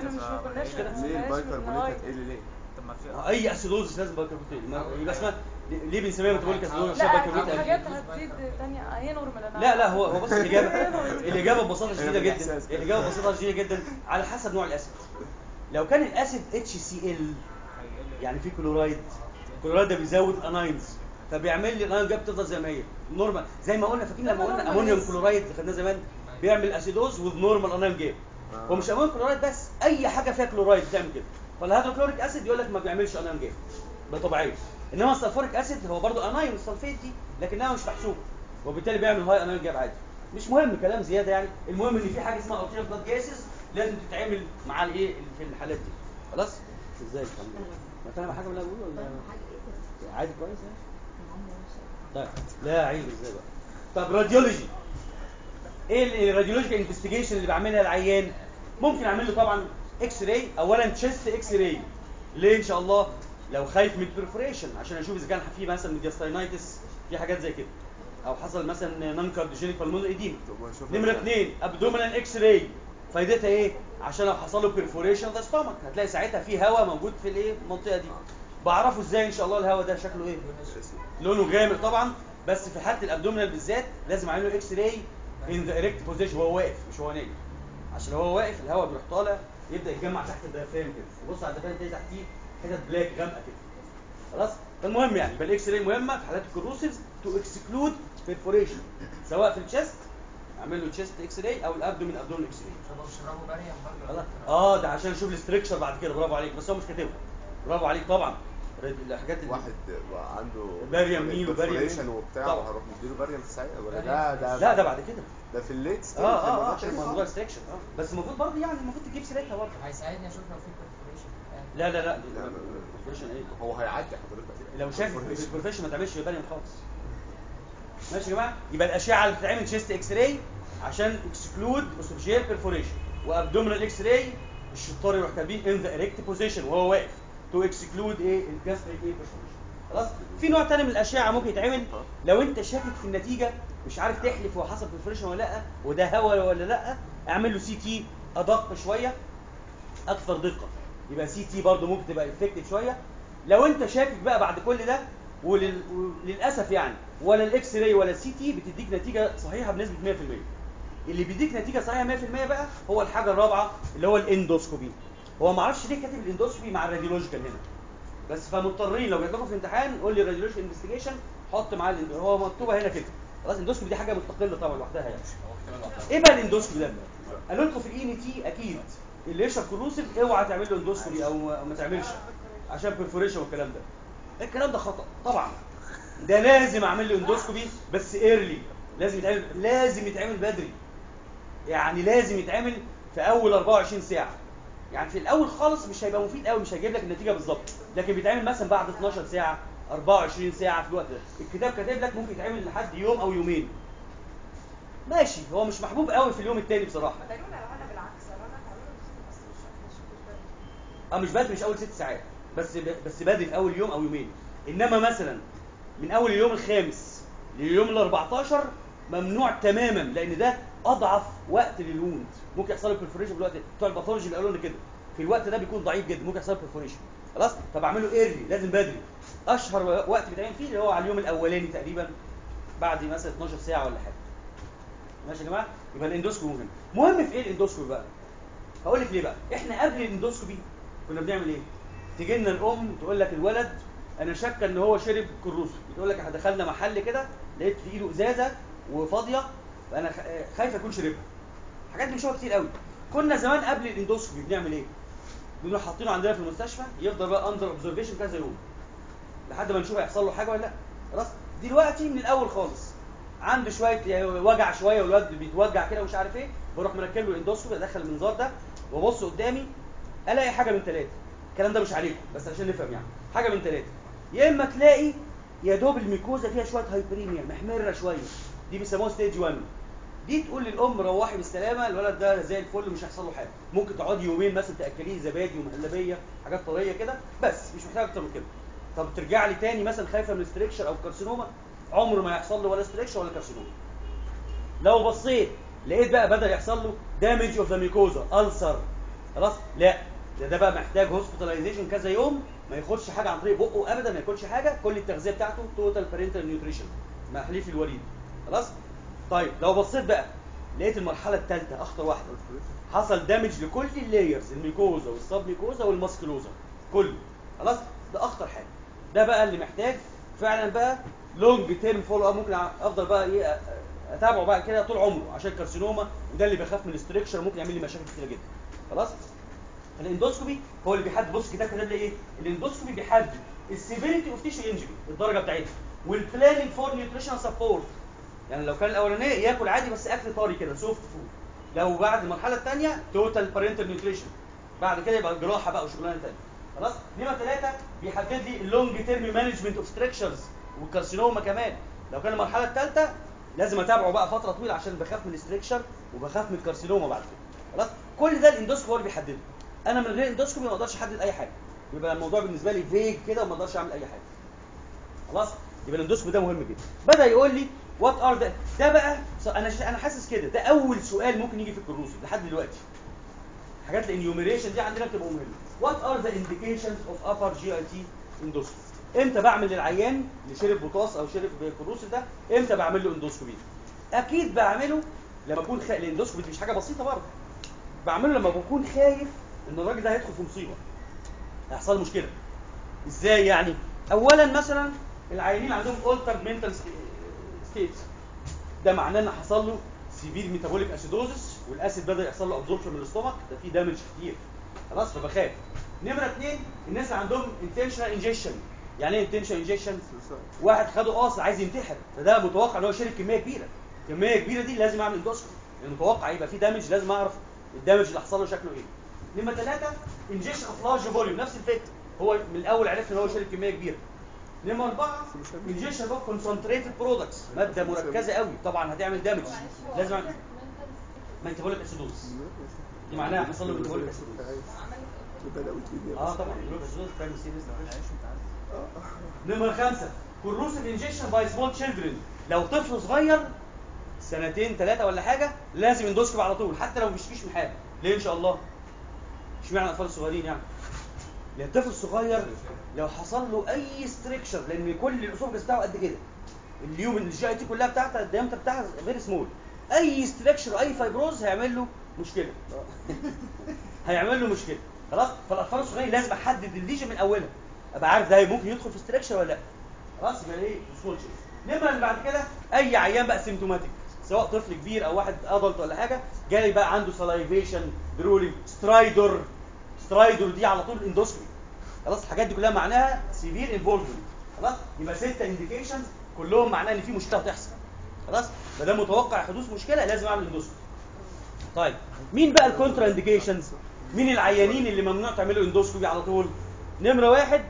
ليه البايكربونات هتقل ليه؟ طب ما في اي اسيدوزس لازم بايكربونات ما- يبقى اسمها ليه بنسميها ميتابوليك اسيدوزس عشان لا بايكربونات في قلت. حاجات هتزيد تانية هي نورمال انا لا لا هو هو بص الاجابه الاجابه ببساطه شديده جدا بالإحساس كده. الاجابه ببساطه شديده جدا على حسب نوع الاسيد لو كان الاسيد اتش سي ال يعني في كلورايد الكلورايد ده بيزود اناينز فبيعمل لي الاناين جاب تفضل زي ما هي نورمال زي ما قلنا فاكرين لما قلنا امونيوم كلورايد اللي خدناه زمان بيعمل اسيدوز وذ نورمال اناين جاب آه. ومش امونيوم كلورايد بس اي حاجه فيها كلورايد بتعمل كده فالهيدروكلوريك اسيد يقول لك ما بيعملش اناين جاب ده طبيعي انما السلفوريك اسيد هو برضو اناين السلفيت دي لكنها مش محسوبه وبالتالي بيعمل هاي اناين جاب عادي مش مهم كلام زياده يعني المهم ان في حاجه اسمها اوتيريال بلاد جاسز لازم تتعمل مع الايه في الحالات دي خلاص ازاي الكلام ده ما فاهم حاجه من اللي أنا بقوله ولا عادي كويس يعني طيب لا عيب ازاي بقى طب راديولوجي ايه الراديولوجيكال انفستيجيشن اللي بعملها العيان ممكن اعمل له طبعا اكس راي اولا تشيست اكس راي ليه ان شاء الله لو خايف من البرفوريشن عشان اشوف اذا كان في مثلا ميدياستاينايتس في حاجات زي كده او حصل مثلا نون كارديوجينيك بالمونري ايديما طب ما نشوف نمره مثلا. اثنين ابدومينال اكس راي فايدتها ايه عشان لو حصل له بيرفوريشن ده ستومك هتلاقي ساعتها في هواء موجود في الايه المنطقه دي بعرفه ازاي ان شاء الله الهواء ده شكله ايه لونه غامق طبعا بس في حاله الابدومينال بالذات لازم اعمل له اكس راي ان ذا اريكت بوزيشن وهو واقف مش هو نايم عشان هو واقف الهواء بيروح طالع يبدا يتجمع تحت الديافرام كده وبص على الديافرام تلاقي تحتيه حتت بلاك غامقه كده خلاص فالمهم يعني يبقى الاكس راي مهمه في حالات الكروسيفز تو اكسكلود بيرفوريشن سواء في الشيست اعمل له تشيست اكس راي او الابدومين ابدومين اكس راي طب بيشربوا باريم برضه خلاص اه ده عشان اشوف الاستركشر بعد كده برافو عليك بس هو مش كاتبها برافو عليك طبعا الحاجات اللي واحد بقى عنده باريوم ميل وباريوم ميل. perforation وبتاع طبعا. وهروح مديله باريوم في ساعتها ولا ده ده لا ده بعد كده ده في الليت اه اه اه عشان موضوع الاستركشر اه بس المفروض برضه يعني المفروض تجيب سيرتها برضه هيساعدني اشوف لو في برفوريشن لا لا لا لا، لا، لا. perforation ايه هو هيعدي حضرتك لو شاف Perforation. البروفيشن ما تعملش باريوم خالص ماشي يا جماعه يبقى الاشعه اللي بتتعمل تشيست اكس راي عشان اكسكلود اسوفجيال بيرفوريشن وابدومينال اكس راي الشطار يروح كاتبين ان ذا اريكت بوزيشن وهو واقف تو اكسكلود ايه الجاستريك ايه بيرفوريشن خلاص في نوع تاني من الاشعه ممكن يتعمل لو انت شاكك في النتيجه مش عارف تحلف هو حصل بيرفوريشن ولا لا وده هوا ولا لا اعمل له سي تي ادق شويه اكثر دقه يبقى سي تي برضه ممكن تبقى افكتيف شويه لو انت شاكك بقى بعد كل ده ولل- وللاسف يعني ولا الاكس راي ولا السي تي بتديك نتيجه صحيحه بنسبه 100% اللي بيديك نتيجه صحيحه 100% بقى هو الحاجه الرابعه اللي هو الاندوسكوبي هو ما اعرفش ليه كاتب الاندوسكوبي مع الراديولوجيكال هنا بس فمضطرين لو جات لكم في امتحان قول لي الراديولوجيكال انفستيجيشن حط معاه الإند- هو مكتوبه هنا كده خلاص الاندوسكوبي دي حاجه مستقله طبعا لوحدها يعني ايه بقى الاندوسكوبي ده قالوا لكم في الاي ان تي اكيد اللي يشرب كروسيف اوعى تعمل له اندوسكوبي او أو ما تعملش عشان بيرفوريشن والكلام ده الكلام ده خطا طبعا ده لازم اعمل له اندوسكوبي بس ايرلي لازم يتعمل لازم يتعمل بدري يعني لازم يتعمل في اول 24 ساعه يعني في الاول خالص مش هيبقى مفيد قوي مش هيجيب لك النتيجه بالظبط لكن بيتعمل مثلا بعد 12 ساعه 24 ساعه في الوقت ده الكتاب كاتب لك ممكن يتعمل لحد يوم او يومين ماشي هو مش محبوب قوي في اليوم الثاني بصراحه تقريبا لو انا بالعكس لو انا هعمله بس بس مش مش بالبرد. اه مش بدري مش اول ست ساعات بس بس بدري في اول يوم او يومين انما مثلا من اول اليوم الخامس لليوم ال 14 ممنوع تماما لان ده اضعف وقت للوند ممكن يحصل له بيرفوريشن في الوقت ده بتوع الباثولوجي اللي قالوا لنا كده في الوقت ده بيكون ضعيف جدا ممكن يحصل له بيرفوريشن خلاص طب اعمله ايرلي لازم بدري اشهر وقت بيتعمل فيه اللي هو على اليوم الاولاني تقريبا بعد مثلا 12 ساعه ولا حاجه ماشي يا جماعه يبقى الاندوسكوبي مهم مهم في ايه الاندوسكوبي بقى هقول لك ليه بقى احنا قبل الاندوسكوبي كنا بنعمل ايه تيجي لنا الام تقول لك الولد انا شاكه ان هو شرب كروسه تقول لك احنا دخلنا محل كده لقيت في ايده ازازه وفاضيه فانا خ- خايفه اكون شربها حاجات بنشوفها كتير قوي كنا زمان قبل الاندوسكوبي بنعمل ايه بنروح حاطينه عندنا في المستشفى يفضل بقى اندر اوبزرفيشن كذا يوم لحد ما نشوف هيحصل له حاجه ولا لا خلاص دلوقتي من الاول خالص عنده شويه يعني وجع شويه والواد بيتوجع كده ومش عارف ايه بروح مركب له الاندوسكوبي ادخل المنظار ده وابص قدامي الاقي حاجه من ثلاثه الكلام ده مش عليكم بس عشان نفهم يعني حاجه من ثلاثه يا اما تلاقي يا دوب الميكوزا فيها شويه هايبريميا محمره شويه دي بيسموها ستيج 1 دي تقول للام روحي بالسلامه الولد ده زي الفل مش هيحصل له حاجه ممكن تقعدي يومين مثلا تاكليه زبادي ومهلبيه حاجات طريه كده بس مش محتاج اكتر من كده طب ترجع لي تاني مثلا خايفه من استريكشر او كارسينوما عمره ما يحصل له ولا استريكشر ولا كارسينوما لو بصيت لقيت بقى بدا يحصل له دامج اوف ذا ميكوزا السر خلاص لا ده ده بقى محتاج هوسبيتاليزيشن كذا يوم ما ياخدش حاجه عن طريق بقه ابدا ما ياكلش حاجه كل التغذيه بتاعته توتال بارنتال نيوتريشن مع حليف الوريد خلاص طيب لو بصيت بقى لقيت المرحله الثالثه اخطر واحده حصل دامج لكل اللايرز الميكوزا والسب ميكوزا والماسكلوزا كله خلاص ده اخطر حاجه ده بقى اللي محتاج فعلا بقى لونج تيرم فولو اب ممكن افضل بقى ايه أ- اتابعه بقى كده طول عمره عشان كارسينوما وده اللي بيخاف من الاستركشر ممكن يعمل لي مشاكل كتيره جدا خلاص الاندوسكوبي هو اللي بيحدد بص كده كتب لي ايه الاندوسكوبي بيحدد السيفيريتي اوف تيشو انجري الدرجه بتاعتها والبلاننج فور نيوتريشن سبورت يعني لو كان الاولانيه ياكل عادي بس اكل طري كده سوفت فود لو بعد المرحله الثانيه توتال بارنتال نيوتريشن بعد كده يبقى جراحه بقى وشغلانه ثانيه خلاص نمره ثلاثه بيحدد لي اللونج تيرم مانجمنت اوف ستراكشرز والكارسينوما كمان لو كان المرحله الثالثه لازم اتابعه بقى فتره طويله عشان بخاف من الاستركشر وبخاف من الكارسينوما بعد كده خلاص كل ده الاندوسكوبي هو اللي بيحدده انا من غير اندوسكوبي ما اقدرش احدد اي حاجه يبقى الموضوع بالنسبه لي فيج كده وما اقدرش اعمل اي حاجه خلاص يبقى الاندوسكوبي ده مهم جدا بدا يقول لي وات ار ده ده بقى ص- انا ش- انا حاسس كده ده اول سؤال ممكن يجي في الكروسيف لحد دلوقتي حاجات الانيوميريشن دي عندنا بتبقى مهمه وات ار ذا انديكيشنز اوف ابر جي اي تي اندوسكوبي امتى بعمل للعيان اللي شرب بوتاس او شرب كروسيف ده امتى بعمل له اندوسكوبي اكيد بعمله لما اكون خايف الاندوسكوبي دي مش حاجه بسيطه برضه بعمله لما بكون خايف ان الراجل ده هيدخل في مصيبه هيحصل له مشكله ازاي يعني اولا مثلا العيانين عندهم altered mental ستيت ده معناه ان حصل له سيفير ميتابوليك اسيدوزس والاسيد بدا يحصل له ابزوربشن من الاستومك ده في دامج كتير خلاص فبخاف نمره اثنين الناس اللي عندهم انتشنال انجكشن يعني ايه انتشنال انجكشن واحد خده قاص عايز ينتحر فده متوقع ان هو شارب كميه كبيره كميه كبيره دي لازم اعمل اندوسكوبي لان متوقع يبقى في دامج لازم اعرف الدامج اللي حصل له شكله ايه نمره ثلاثه انجكشن اوف لارج فوليوم نفس الفكره هو من الاول عرفت ان هو شارب كميه كبيره نمرة أربعة انجكشن اوف كونسنتريتد برودكتس مادة مركزة قوي طبعا هتعمل دامج لازم أعمل ميتابوليك اسيدوز دي معناها حصل له ميتابوليك اسيدوز اه طبعا ميتابوليك اسيدوز بتعمل سيريس نمرة خمسة كروسيف انجكشن باي سمول تشيلدرن لو طفل صغير سنتين ثلاثة ولا حاجة لازم اندوسكوب على طول حتى لو مش فيش من حاجة ليه ان شاء الله؟ اشمعنى الاطفال الصغيرين يعني؟ لان الطفل الصغير لو حصل له اي ستريكشر لان كل الاسوفجس بتاعه قد كده اليوم الجي اي تي كلها بتاعتها الديامتر بتاعها فيري سمول اي ستريكشر اي فايبروز هيعمل له مشكله هيعمل له مشكله خلاص فالاطفال الصغيرين لازم احدد الليجن من اولها ابقى عارف ده ممكن يدخل في ستريكشر ولا لا خلاص يبقى ايه سمول تشينج نمرة اللي بعد كده اي عيان بقى سيمتوماتيك سواء طفل كبير او واحد ادلت ولا حاجه جالي بقى عنده سلايفيشن درولينج سترايدر سترايدر دي على طول اندوسكوبي خلاص الحاجات دي كلها معناها سيفير انفولفمنت خلاص يبقى ستة انديكيشنز كلهم معناها ان في مشكله هتحصل خلاص ما دام متوقع حدوث مشكله لازم اعمل اندوسكوبي طيب مين بقى الكونترا انديكيشنز مين العيانين اللي ممنوع تعملوا اندوسكوبي على طول نمره واحد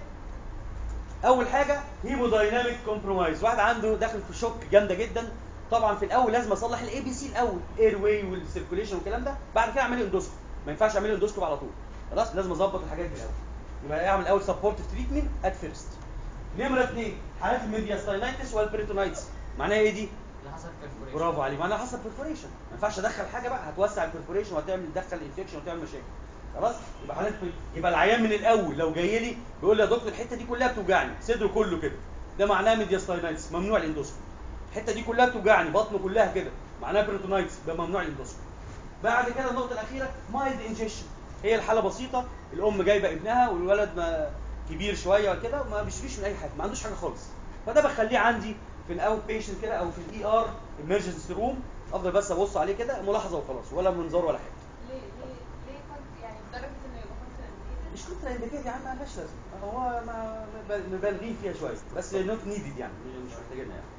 اول حاجه هيمودايناميك كومبرومايز واحد عنده داخل في شوك جامده جدا طبعا في الاول لازم اصلح الاي بي سي الاول اير واي والسيركوليشن والكلام ده بعد كده اعمل له اندوسكوب ما ينفعش اعمل له اندوسكوب على طول خلاص لازم اظبط الحاجات دي الاول يبقى اعمل اول سبورتيف تريتمنت ات فيرست نمره اثنين حالات الميدياستاينايتس والبريتونايتس معناها ايه دي اللي حصل perforation. برافو عليك معناها حصل بيرفوريشن ما ينفعش ادخل حاجه بقى هتوسع البيرفوريشن وهتعمل تدخل انفكشن وتعمل مشاكل خلاص يبقى حالات يبقى العيان من الاول لو جاي لي بيقول لي يا دكتور الحته دي كلها بتوجعني صدره كله كده ده معناه ميدياستاينايتس ممنوع الاندوسكوب الحته دي كلها بتوجعني بطنه كلها كده معناها بريتونايتس ده ممنوع الاندوسكوب بعد كده النقطه الاخيره مايلد انجكشن هي الحاله بسيطه الام جايبه ابنها والولد ما كبير شويه وكده وما بيشفيش من اي حاجه ما عندوش حاجه خالص فده بخليه عندي في الاوت بيشنت كده او في الاي ار emergency روم افضل بس ابص عليه كده ملاحظه وخلاص ولا منظار ولا حاجه ليه ليه ليه كنت يعني لدرجه انه يبقى كنت انديكيتد مش كنت انديكيت يا عم مالهاش لازمه هو ما ما- مبالغين فيها شويه بس نوت نيدد يعني مش محتاجينها يعني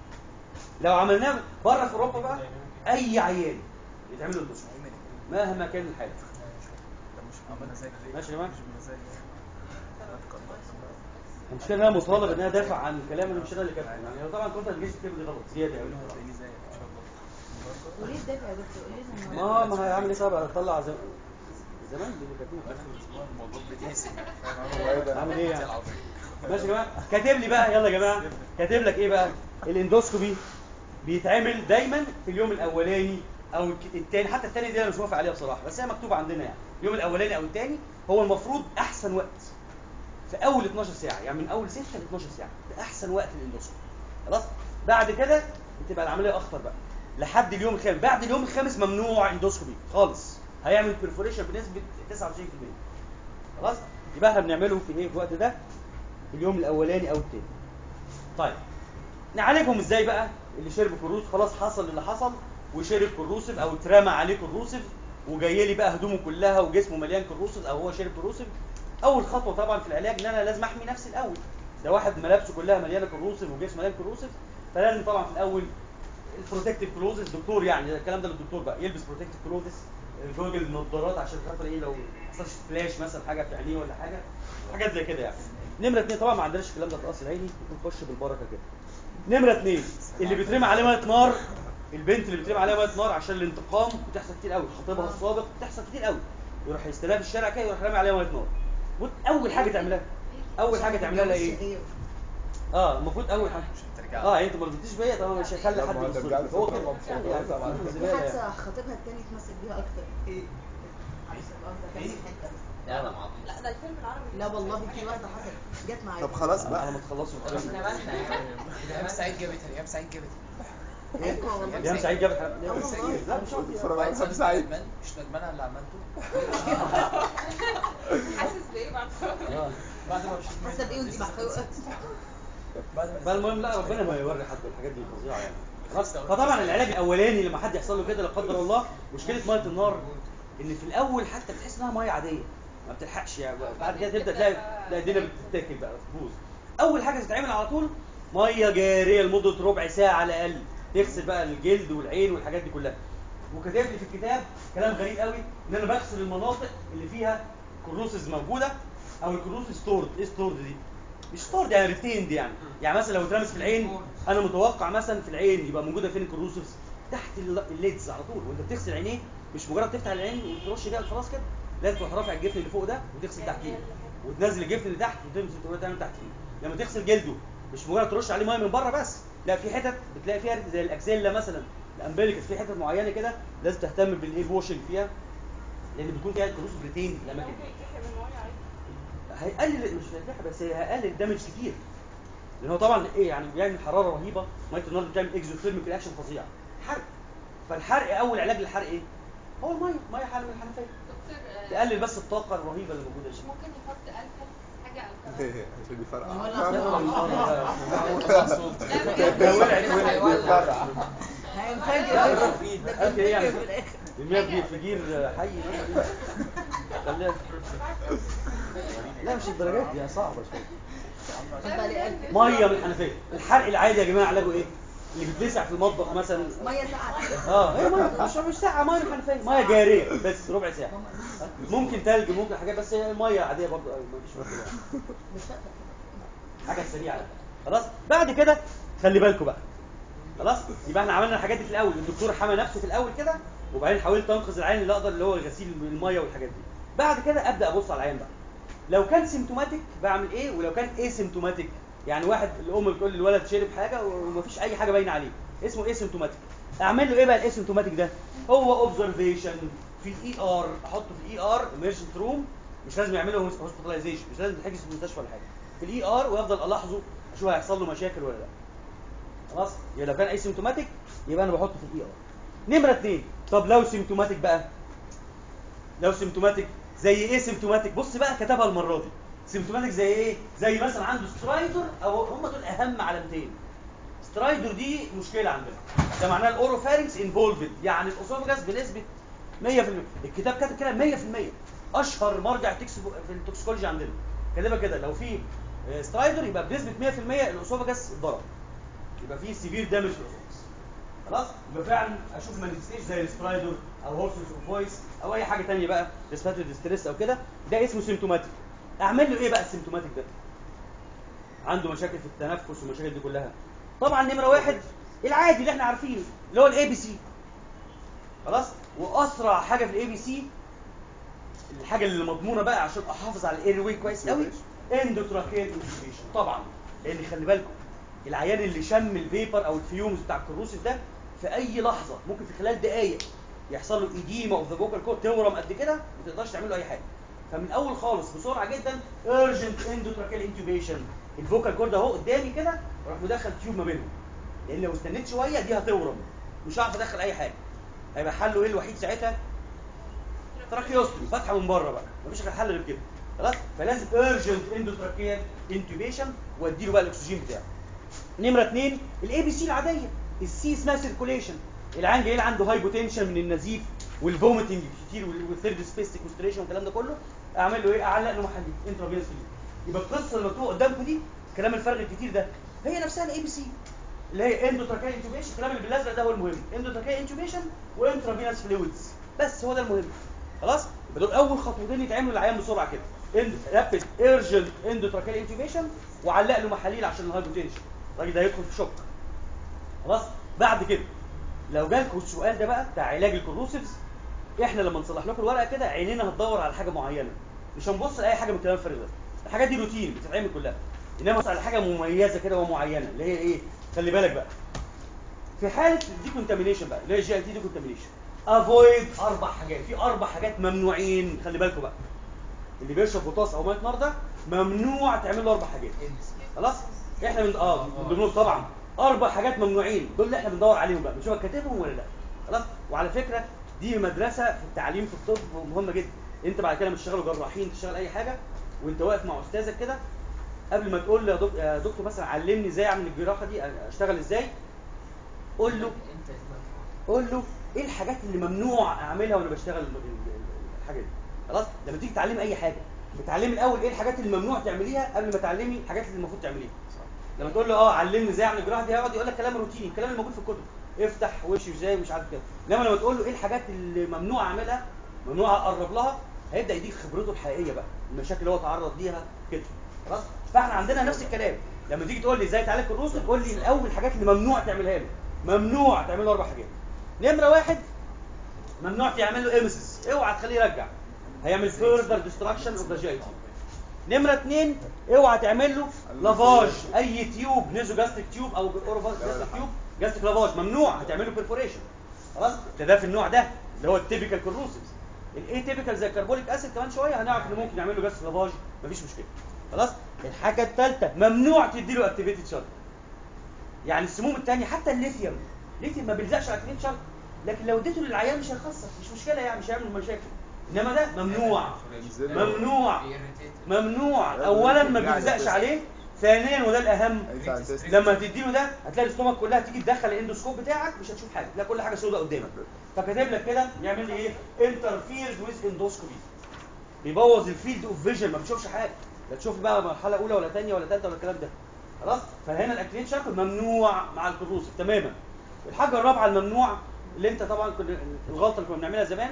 لو عملناه بره في اوروبا بقى اي عيان يتعمل له اندوسكوبي مهما كان الحاله ماشي يا جماعه المشكله ان انا مطالب ان انا ادافع عن الكلام اللي مش انا اللي كاتبه يعني هو طبعا كنت الجيش كتب دي غلط زياده قوي وليه الدافع يا دكتور قولي لنا ما ما هيعمل ايه طبعا اطلع زمان زمان دي اللي كاتبين الموضوع بيتقسم عامل ايه يعني ماشي يا جماعه كاتب لي بقى يلا يا جماعه كاتب لك ايه بقى الاندوسكوبي بيتعمل دايما في اليوم الاولاني او الك- التاني حتى التاني دي انا مش موافق عليها بصراحه بس هي مكتوبه عندنا يعني اليوم الاولاني او التاني هو المفروض احسن وقت في اول 12 ساعه يعني من اول 6 ل 12 ساعه ده احسن وقت للاندوسكوبي خلاص بعد كده بتبقى العمليه اخطر بقى لحد اليوم الخامس بعد اليوم الخامس ممنوع اندوسكوبي خالص هيعمل بيرفوريشن بنسبه 99% خلاص يبقى احنا بنعمله في ايه في الوقت ده في اليوم الاولاني او التاني طيب نعالجهم ازاي بقى اللي شرب كروس خلاص حصل اللي حصل وشرب كروسيف او اترمى عليه كروسيف وجاي لي بقى هدومه كلها وجسمه مليان كروسيف او هو شرب كروسيف اول خطوه طبعا في العلاج ان انا لازم احمي نفسي الاول ده واحد ملابسه كلها مليانه كروسيف وجسمه مليان كروسيف فلازم طبعا في الاول البروتكتيف كلوزز دكتور يعني الكلام ده للدكتور بقى يلبس بروتكتيف كلوزز جوجل نظارات عشان خاطر ايه لو ما حصلش فلاش مثلا حاجه في عينيه ولا حاجه حاجات زي كده يعني نمره اثنين طبعا ما عندناش الكلام ده في قصر عيني نخش بالبركه كده نمره اثنين اللي بيترمي عليه ميه نار البنت اللي بيترمي عليها ميه نار عشان الانتقام بتحصل كتير قوي خطيبها السابق بتحصل كتير قوي يروح يستلها في الشارع كده يروح رامي عليها ميه نار وت- اول حاجه تعملها اول حاجه تعملها لها ايه اه المفروض اول حاجه اه انت ما رضيتيش بيا طبعا مش هخلي لا، حد ما هو يبص ده لي. بجد هو صدق كده مبسوط. يعني يعني طبعا. فلوس في زبالة يعني. حادثة خطيبها التاني اتمسك بيها أكتر ايه عارفة القصد كان في الحتة دي. لا انا معاك لا ده الفيلم العربي لا والله في واحدة حصلت جت معايا طب خلاص انا بقى ما تخلصوا احنا مالنا يعني ايام سعيد جابتها ايام سعيد جابتها ايوه والله ايام سعيد جابت حاجة آه والله. لا مش قصدي اتفرج على واحد حسام سعيد سعيد ندمان مش ندمان على اللي عملته حاسس بايه بعد اه بعد ما مشيت حاسة بإيه وأنت محروقة بعد ما فالمهم لا ربنا ما يوري حد الحاجات دي فظيعه يعني خلاص فطبعا العلاج الاولاني لما حد يحصل له كده لا قدر الله مشكله ميه النار ان في الاول حتى بتحس انها ميه عاديه ما بتلحقش يعني بعد كده تبدا تلاقي تلاقي الدنيا بتتاكل بقى تبوظ اول حاجه تتعمل على طول ميه جاريه لمده ربع ساعه على الاقل تغسل بقى الجلد والعين والحاجات دي كلها وكاتب لي في الكتاب كلام غريب قوي ان انا بغسل المناطق اللي فيها كروسز موجوده او الكروسز ستورد ايه ستورد دي مش ستورد يعني ريتيند يعني يعني مثلا لو اترمس في العين انا متوقع مثلا في العين يبقى موجوده فين الكروسز تحت الل- الليدز على طول وانت بتغسل عينيه مش مجرد تفتح العين وترش بيها خلاص كده لازم تروح رافع الجفن اللي فوق ده وتغسل تحتيه وتنزل الجفن اللي تحت وتمسك تقول تعمل تحتيه لما تغسل جلده مش مجرد ترش عليه ميه من بره بس لا في حتت بتلاقي فيها زي الاكسيلا مثلا الامبليكس في حتت معينه كده لازم تهتم بالاير واشنج فيها لان بيكون فيها الكروس بريتين الاماكن دي ممكن يتحمل الميه عادي هيقلل مش هيفتحها بس هيقلل الدمج كتير لان هو طبعا ايه يعني بيعمل حراره رهيبه ميه النار بتعمل اكزوثيرميك رياكشن فظيع حرق فالحرق اول علاج للحرق ايه؟ هو الميه ميه حل من الحنفيه دكتور آه، تقلل بس الطاقه الرهيبه اللي موجوده مش دي ممكن يحط الكحل حاجه الكحل عشان يفرقع يولع لا، نار. لا، لا ده ولعت كده ولعت هيولع. هينفجر قد ايه يعني في الآخر. المياه في جير حي مثلا خليها لا مش الدرجات دي صعبه شويه اتفضل يا قلبي. ميه من الحنفيه الحرق العادي يا جماعه علاجه ايه اللي بيتلسع في المطبخ مثلا ميه ساقعة كده. اه هي ميه مش مش ساعه ميه من الحنفيه ميه جاريه بس ربع ساعه ممكن ثلج ممكن حاجات بس هي ميه عاديه برضه قوي مفيش مشكله مش فاكرة. حاجه سريعه خلاص بعد كده خلي بالكم بقى خلاص يبقى احنا عملنا الحاجات دي في الاول الدكتور حمى نفسه في الاول كده وبعدين حاولت انقذ العين اللي اقدر اللي هو غسيل الميه والحاجات دي بعد كده ابدا ابص على العين بقى لو كان سيمتوماتيك بعمل ايه ولو كان ايه سيمتوماتيك يعني واحد الام بتقول للولد شرب حاجه ومفيش اي حاجه باينه عليه اسمه ايه سيمتوماتيك اعمل له ايه بقى الاسيمتوماتيك ده هو اوبزرفيشن في الاي ار احطه في الاي ار ايمرجنت روم مش لازم يعمله هوسبيتاليزيشن مش لازم يتحجز في المستشفى ولا حاجه في الاي ار وافضل الاحظه اشوف هيحصل له مشاكل ولا لا خلاص يبقى لو كان اي سيمتوماتيك يبقى انا بحطه في الاي ار نمره اثنين طب لو سيمتوماتيك بقى لو سيمتوماتيك زي ايه سيمتوماتيك بص بقى كتبها المره دي سيمتوماتيك زي ايه زي مثلا عنده سترايدر او هم دول اهم علامتين سترايدر دي مشكله عندنا ده معناه الاوروفارينكس انفولفد يعني الاسوفجاس بنسبه 100% الكتاب كاتب كده 100% اشهر مرجع تكس في التوكسيكولوجي عندنا كاتبها كده لو في آه، سترايدر يبقى بنسبه 100% الاسوفجاس اتضرب يبقى في سيفير دامج في الاسوفجاس خلاص يبقى فعلا اشوف مانيفستيشن زي السترايدر او هورسز اوف فويس او اي حاجه تانية بقى ريسبيرتوري ديستريس او كده ده اسمه سيمتوماتيك اعمل له ايه بقى السيمتوماتيك ده عنده مشاكل في التنفس والمشاكل دي كلها طبعا نمره واحد العادي اللي احنا عارفينه اللي هو الاي بي سي خلاص واسرع حاجه في الاي بي سي الحاجه اللي مضمونه بقى عشان احافظ على الاير واي كويس قوي اندوتراكيال انفيشن طبعا لان خلي بالكم العيان اللي شم الفيبر او الفيومز بتاع الكروسيف ده في اي لحظه ممكن في خلال دقائق يحصل له ايديما اوف ذا فوكال كورد تورم قد كده ما تقدرش تعمل له اي حاجه فمن اول خالص بسرعه جدا urgent اندوتراكيال انتوبيشن الفوكال كورد اهو قدامي كده وراح مدخل تيوب ما بينهم لان لو استنيت شويه دي هتورم مش هعرف ادخل اي حاجه هيبقى حله ايه الوحيد ساعتها تراكيوستومي فتحه من بره بقى مفيش غير حل غير كده خلاص فلازم urgent اندوتراكيال انتوبيشن واديله بقى الاكسجين بتاعه نمره اثنين الاي بي سي العاديه السي اسمها سيركوليشن العيان جاي له عنده هايبوتنشن من النزيف والفوميتنج كتير والثيرد سبيس كونستريشن والكلام ده كله اعمل له ايه اعلق له محلي انترافينوس يبقى القصه اللي مكتوبه قدامكم دي الكلام الفرق الكتير ده هي نفسها الاي بي سي اللي هي اندوتراكيال انتوبيشن الكلام اللي بالازرق ده هو المهم اندوتراكيال انتوبيشن وانترافينوس فلويدز بس هو ده المهم خلاص يبقى دول اول خطوتين يتعملوا للعيان بسرعه كده رابid ايرجنت اندوتراكيال انتوبيشن وعلق له محاليل عشان الهايبوتنشن الراجل ده هيدخل في شوك خلاص بعد كده لو جالكم السؤال ده بقى بتاع علاج الكروسيفز احنا لما نصلح لكم الورقه كده عينينا هتدور على حاجه معينه مش هنبص لاي حاجه من الكلام الفارغ ده الحاجات دي روتين بتتعمل كلها انما بص على حاجه مميزه كده ومعينه اللي هي ايه خلي بالك بقى في حاله دي كونتامينيشن بقى اللي هي جي اي تي دي كونتامينيشن افويد اربع حاجات في اربع حاجات ممنوعين خلي بالكم بقى اللي بيشرب بوتاس او ميه نار ده ممنوع تعمل له اربع حاجات خلاص احنا من اه من ضمنهم طبعا اربع حاجات ممنوعين دول اللي احنا بندور عليهم بقى بنشوف كاتبهم ولا لا خلاص وعلى فكره دي مدرسه في التعليم في الطب مهمه جدا انت بعد كده مش تشتغل جراحين تشتغل اي حاجه وانت واقف مع استاذك كده قبل ما تقول له يا دك- يا دكتور مثلا علمني ازاي اعمل الجراحه دي اشتغل ازاي قول له انت قول له ايه الحاجات اللي ممنوع اعملها وانا بشتغل ال- ال- الحاجه دي خلاص لما تيجي تعلمي اي حاجه بتعلمي الاول ايه الحاجات اللي ممنوع تعمليها قبل ما تعلمي الحاجات اللي المفروض تعمليها لما تقول له اه علمني ازاي اعمل الجراحه دي هيقعد يقول لك كلام روتيني الكلام اللي موجود في الكتب افتح وشي ازاي مش عارف كده انما لما تقول له ايه الحاجات اللي ممنوع اعملها ممنوع اقرب لها هيبدا يديك خبرته الحقيقيه بقى المشاكل اللي هو تعرض ليها كده خلاص فاحنا عندنا نفس الكلام لما تيجي تقول لي ازاي تعالج الروس تقول لي الاول الحاجات اللي ممنوع تعملها له ممنوع تعمل له اربع حاجات نمره واحد ممنوع تعمل له امسس اوعى تخليه يرجع هيعمل فيرذر ديستراكشن اوف ذا جي نمره اثنين اوعى تعمل له لافاج اي تيوب نيزو جاستريك تيوب او اوروفاز جاستريك تيوب جاستريك لافاج ممنوع هتعمل له بيرفوريشن خلاص ده ده في النوع ده اللي هو التيبيكال كوروسيفز الاي تيبيكال زي الكربونيك اسيد كمان شويه هنعرف ان ممكن نعمل له جاستريك لافاج مفيش مشكله خلاص الحاجه الثالثه ممنوع تدي له اكتيفيتد شارج يعني السموم الثانيه حتى الليثيوم الليثيوم ما بيلزقش على اكتيفيتد شارج لكن لو اديته للعيان مش هيخسر مش مشكله يعني مش هيعمل مشاكل انما ده ممنوع ممنوع ممنوع اولا ما بيلزقش عليه ثانيا وده الاهم لما تديله ده هتلاقي الاستومك كلها تيجي تدخل الاندوسكوب بتاعك مش هتشوف حاجه تلاقي كل حاجه سوداء قدامك فكاتب لك كده يعمل لي ايه انترفيرز ويز اندوسكوبي بيبوظ الفيلد اوف فيجن ما بتشوفش حاجه لا تشوف بقى مرحله اولى ولا ثانيه ولا ثالثه ولا الكلام ده خلاص فهنا الاكلين شارك ممنوع مع الكروسيف تماما الحاجه الرابعه الممنوع اللي انت طبعا كنا الغلطه اللي كنا بنعملها زمان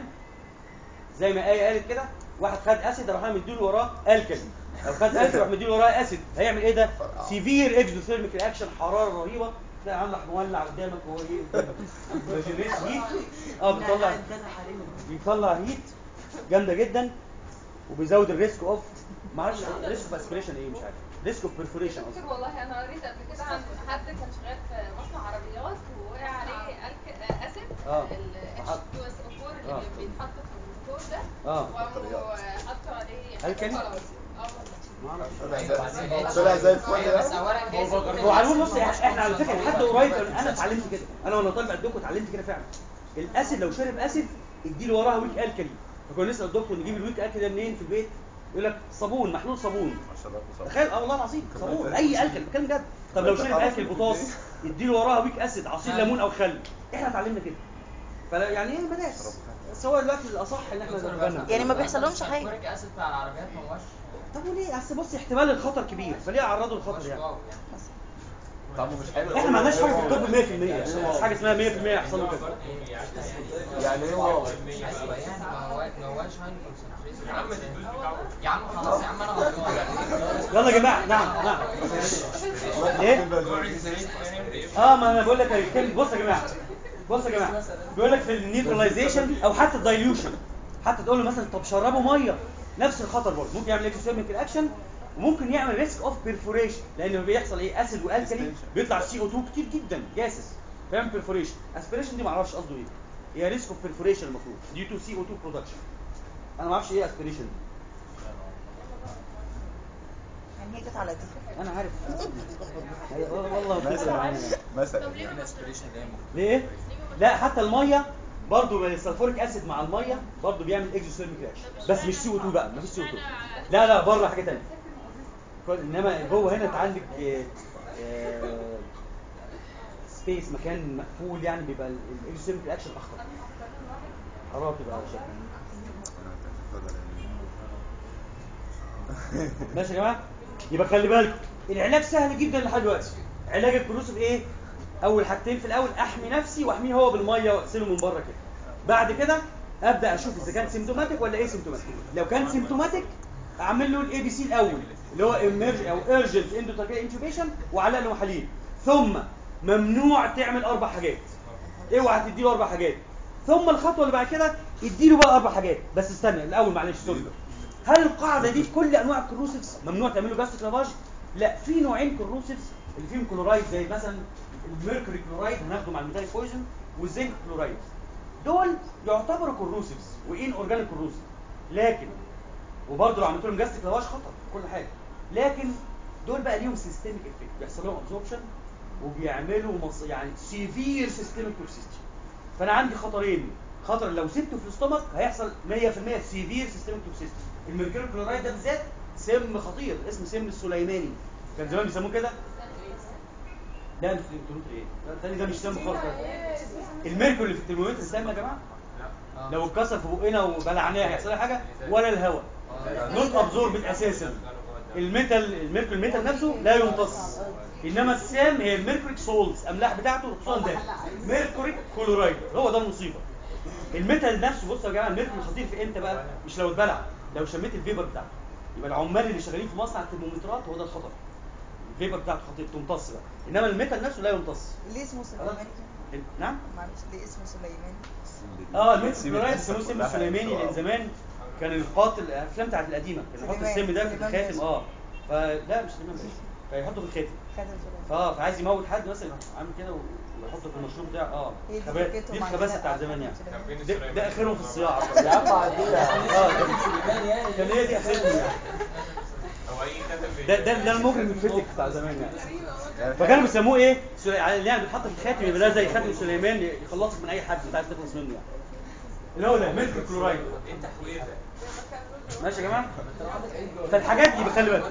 زي ما ايه قالت كده واحد خد اسيد راح مديله وراه الكلي لو خد اسيد راح مديله وراه اسيد هيعمل ايه ده سيفير اكزوثيرميك رياكشن حراره رهيبه تلاقي عندك مولع قدامك وهو ايه قدامك فاجينيت هيت اه بيطلع عندنا حريم بيطلع هيت جامده جدا وبيزود الريسك اوف معرفش ريسك اوف اسبريشن ايه مش عارف ريسك اوف بيرفوريشن دكتور والله انا قريت قبل كده عن حد كان شغال في مصنع عربيات ووقع عليه ألك... آه، اسيد آه. ال فحط. H2SO4 آه. اللي بيتحط في الموتور ده اه وقاموا حطوا عليه الكلي؟ خلاص. اه والله طلع زي الفل بس ده اولا جايز يكون هو على العموم الأسيد بص احنا على فكره مش لحد طبيعي. قريب كان- انا اتعلمت كده انا وانا طالب عندكم اتعلمت كده فعلا الاسيد لو شرب اسيد اديله وراها ويك الكلي فكنا نسال الدكتور نجيب الويك الكلي ده منين في البيت يقول لك صابون محلول صابون تخيل اه والله العظيم صابون اي الكل بتكلم جد طب لو شرب الكل بوتاص اديله وراها ويك اسيد عصير ليمون او خل احنا اتعلمنا كده فلا يعني ايه مدارس بس هو دلوقتي الاصح ان احنا دكتور، نتبنى بس- يعني ما بس بيحصلهمش حاجة. الفوريك اسيد بتاع العربيات ما هوش طب وليه اصل بص احتمال الخطر كبير فليه يعرضوا ما للخطر هوش يعني واو يعني طعمه مش حلو احنا ما عندناش حاجه في الطب 100% مش حاجه اسمها 100% يحصل له كده يعني ايه واو ايوه يعني ما هو ما هوش هاي concentration. يا عم يا عم خلاص يا عم انا غلطان يلا يا جماعه نعم نعم ايه اه ما انا بقول لك الكلمة- بص يا جماعه بص يا جماعه بيقول لك في النيوتراليزيشن او حتى الدايلوشن حتى تقول له مثلا طب شربه ميه نفس الخطر برضه ممكن يعمل اكسوثيرميك رياكشن وممكن يعمل ريسك اوف بيرفوريشن لانه بيحصل ايه اسيد والكلي بيطلع سي او 2 كتير جدا جاسس فيعمل بيرفوريشن اسبريشن دي ما اعرفش قصده ايه هي ريسك اوف بيرفوريشن المفروض ديو تو سي او 2 برودكشن انا ما اعرفش ايه اسبريشن دي يعني هي جت على دي انا عارف هي- والله بتفرق معايا. مثلا ليه؟ لا حتى الميه برضه السلفوريك اسيد مع الميه برضه بيعمل اكزوثيرميك رياكشن بس مش سي او 2 بقى مفيش سي او 2 لا لا بره حاجه ثانيه انما جوه هنا انت عندك سبيس مكان مقفول يعني بيبقى الاكزوثيرميك رياكشن اخطر حراره بتبقى شكل ماشي يا جماعه يبقى خلي بالكم العلاج سهل جدا لحد دلوقتي علاج الكروسيف ايه اول حاجتين في الاول احمي نفسي واحميه هو بالميه واغسله من بره كده بعد كده ابدا اشوف اذا كان سيمتوماتيك ولا ايه سيمتوماتيك لو كان سيمتوماتيك اعمل له الاي بي سي الاول اللي هو emerg او urgent endotracheal intubation وعلق له محاليل ثم ممنوع تعمل اربع حاجات اوعى تديله اربع حاجات ثم الخطوه اللي بعد كده اديله بقى اربع حاجات بس استنى الاول معلش سوري هل القاعده دي في كل انواع الكروسيفز ممنوع تعمل له جاستريك لافاج لا في نوعين كروسيفز اللي فيهم كلورايد زي مثلا الميركوري كلورايد هناخده مع الميتاليك بويزن والزنك كلورايد دول يعتبروا كروسيفز وان اورجانيك كروسيف لكن وبرضه لو عملت لهم جاستيك لواش خطر كل حاجه لكن دول بقى ليهم سيستميك افكت بيحصل لهم ابزوربشن وبيعملوا مص... يعني سيفير سيستميك توكسيستي فانا عندي خطرين خطر لو سبته في الاستومك هيحصل 100% سيفير سيستميك توكسيستي الميركوري كلورايد ده بالذات سم خطير اسمه سم السليماني كان زمان بيسموه كده لا انتوا بتقولوا ايه ده التاني ده مش سم خالص الميركوري اللي في الترمومتر سام يا جماعه لو اتكسر في بقنا وبلعناه هيحصل لها حاجه ولا الهواء نوت ابزوربد اساسا الميتال الميركوري الميتال نفسه لا يمتص انما السام هي الميركوريك سولز املاح بتاعته خصوصا ده ميركوريك كلورايد هو ده المصيبه الميتال نفسه بصوا يا جماعه الميركوري خطير في امتى بقى مش لو اتبلع لو شميت الفيبر بتاعته يبقى العمال اللي شغالين في مصنع الترمومترات هو ده الخطر الفيبر بتاعته خطير تمتص بقى انما الميتال نفسه لا يمتص ليه اسمه سليماني كده؟ نعم معلش ليه اسمه سليماني؟ اه الميتال كلورايد بيسموه سم السليماني لان زمان كان القاتل الافلام بتاعت القديمه كان يحط سليمان. السم ده في سليمان الخاتم باشا. اه فلا مش سليمان باشا فيحطه في الخاتم خاتم سليماني اه فعايز يموت حد مثلا عامل كده ويحطه في المشروب بتاعه اه هي دي خبا- فكرته دي مع الخباثه الناس بتاعت على زمان يعني خاتم كان سليماني. فين ده, السليمان؟ ده اخرهم في الصياعه يا عم عديها اه ده- كان هي دي اخرهم يعني هو اي كاتب ده ده ده المجرم الفتك بتاع زمان يعني فكانوا بيسموه ايه؟ سلي- يعني بيتحط في الخاتم يبقى ده زي خاتم سليمان يخلصك من اي حد انت عايز تخلص منه يعني اللي هو ده ميلك كلورايد ايه التحوير ده؟ ماشي يا جماعه فالحاجات دي بخلي بالكم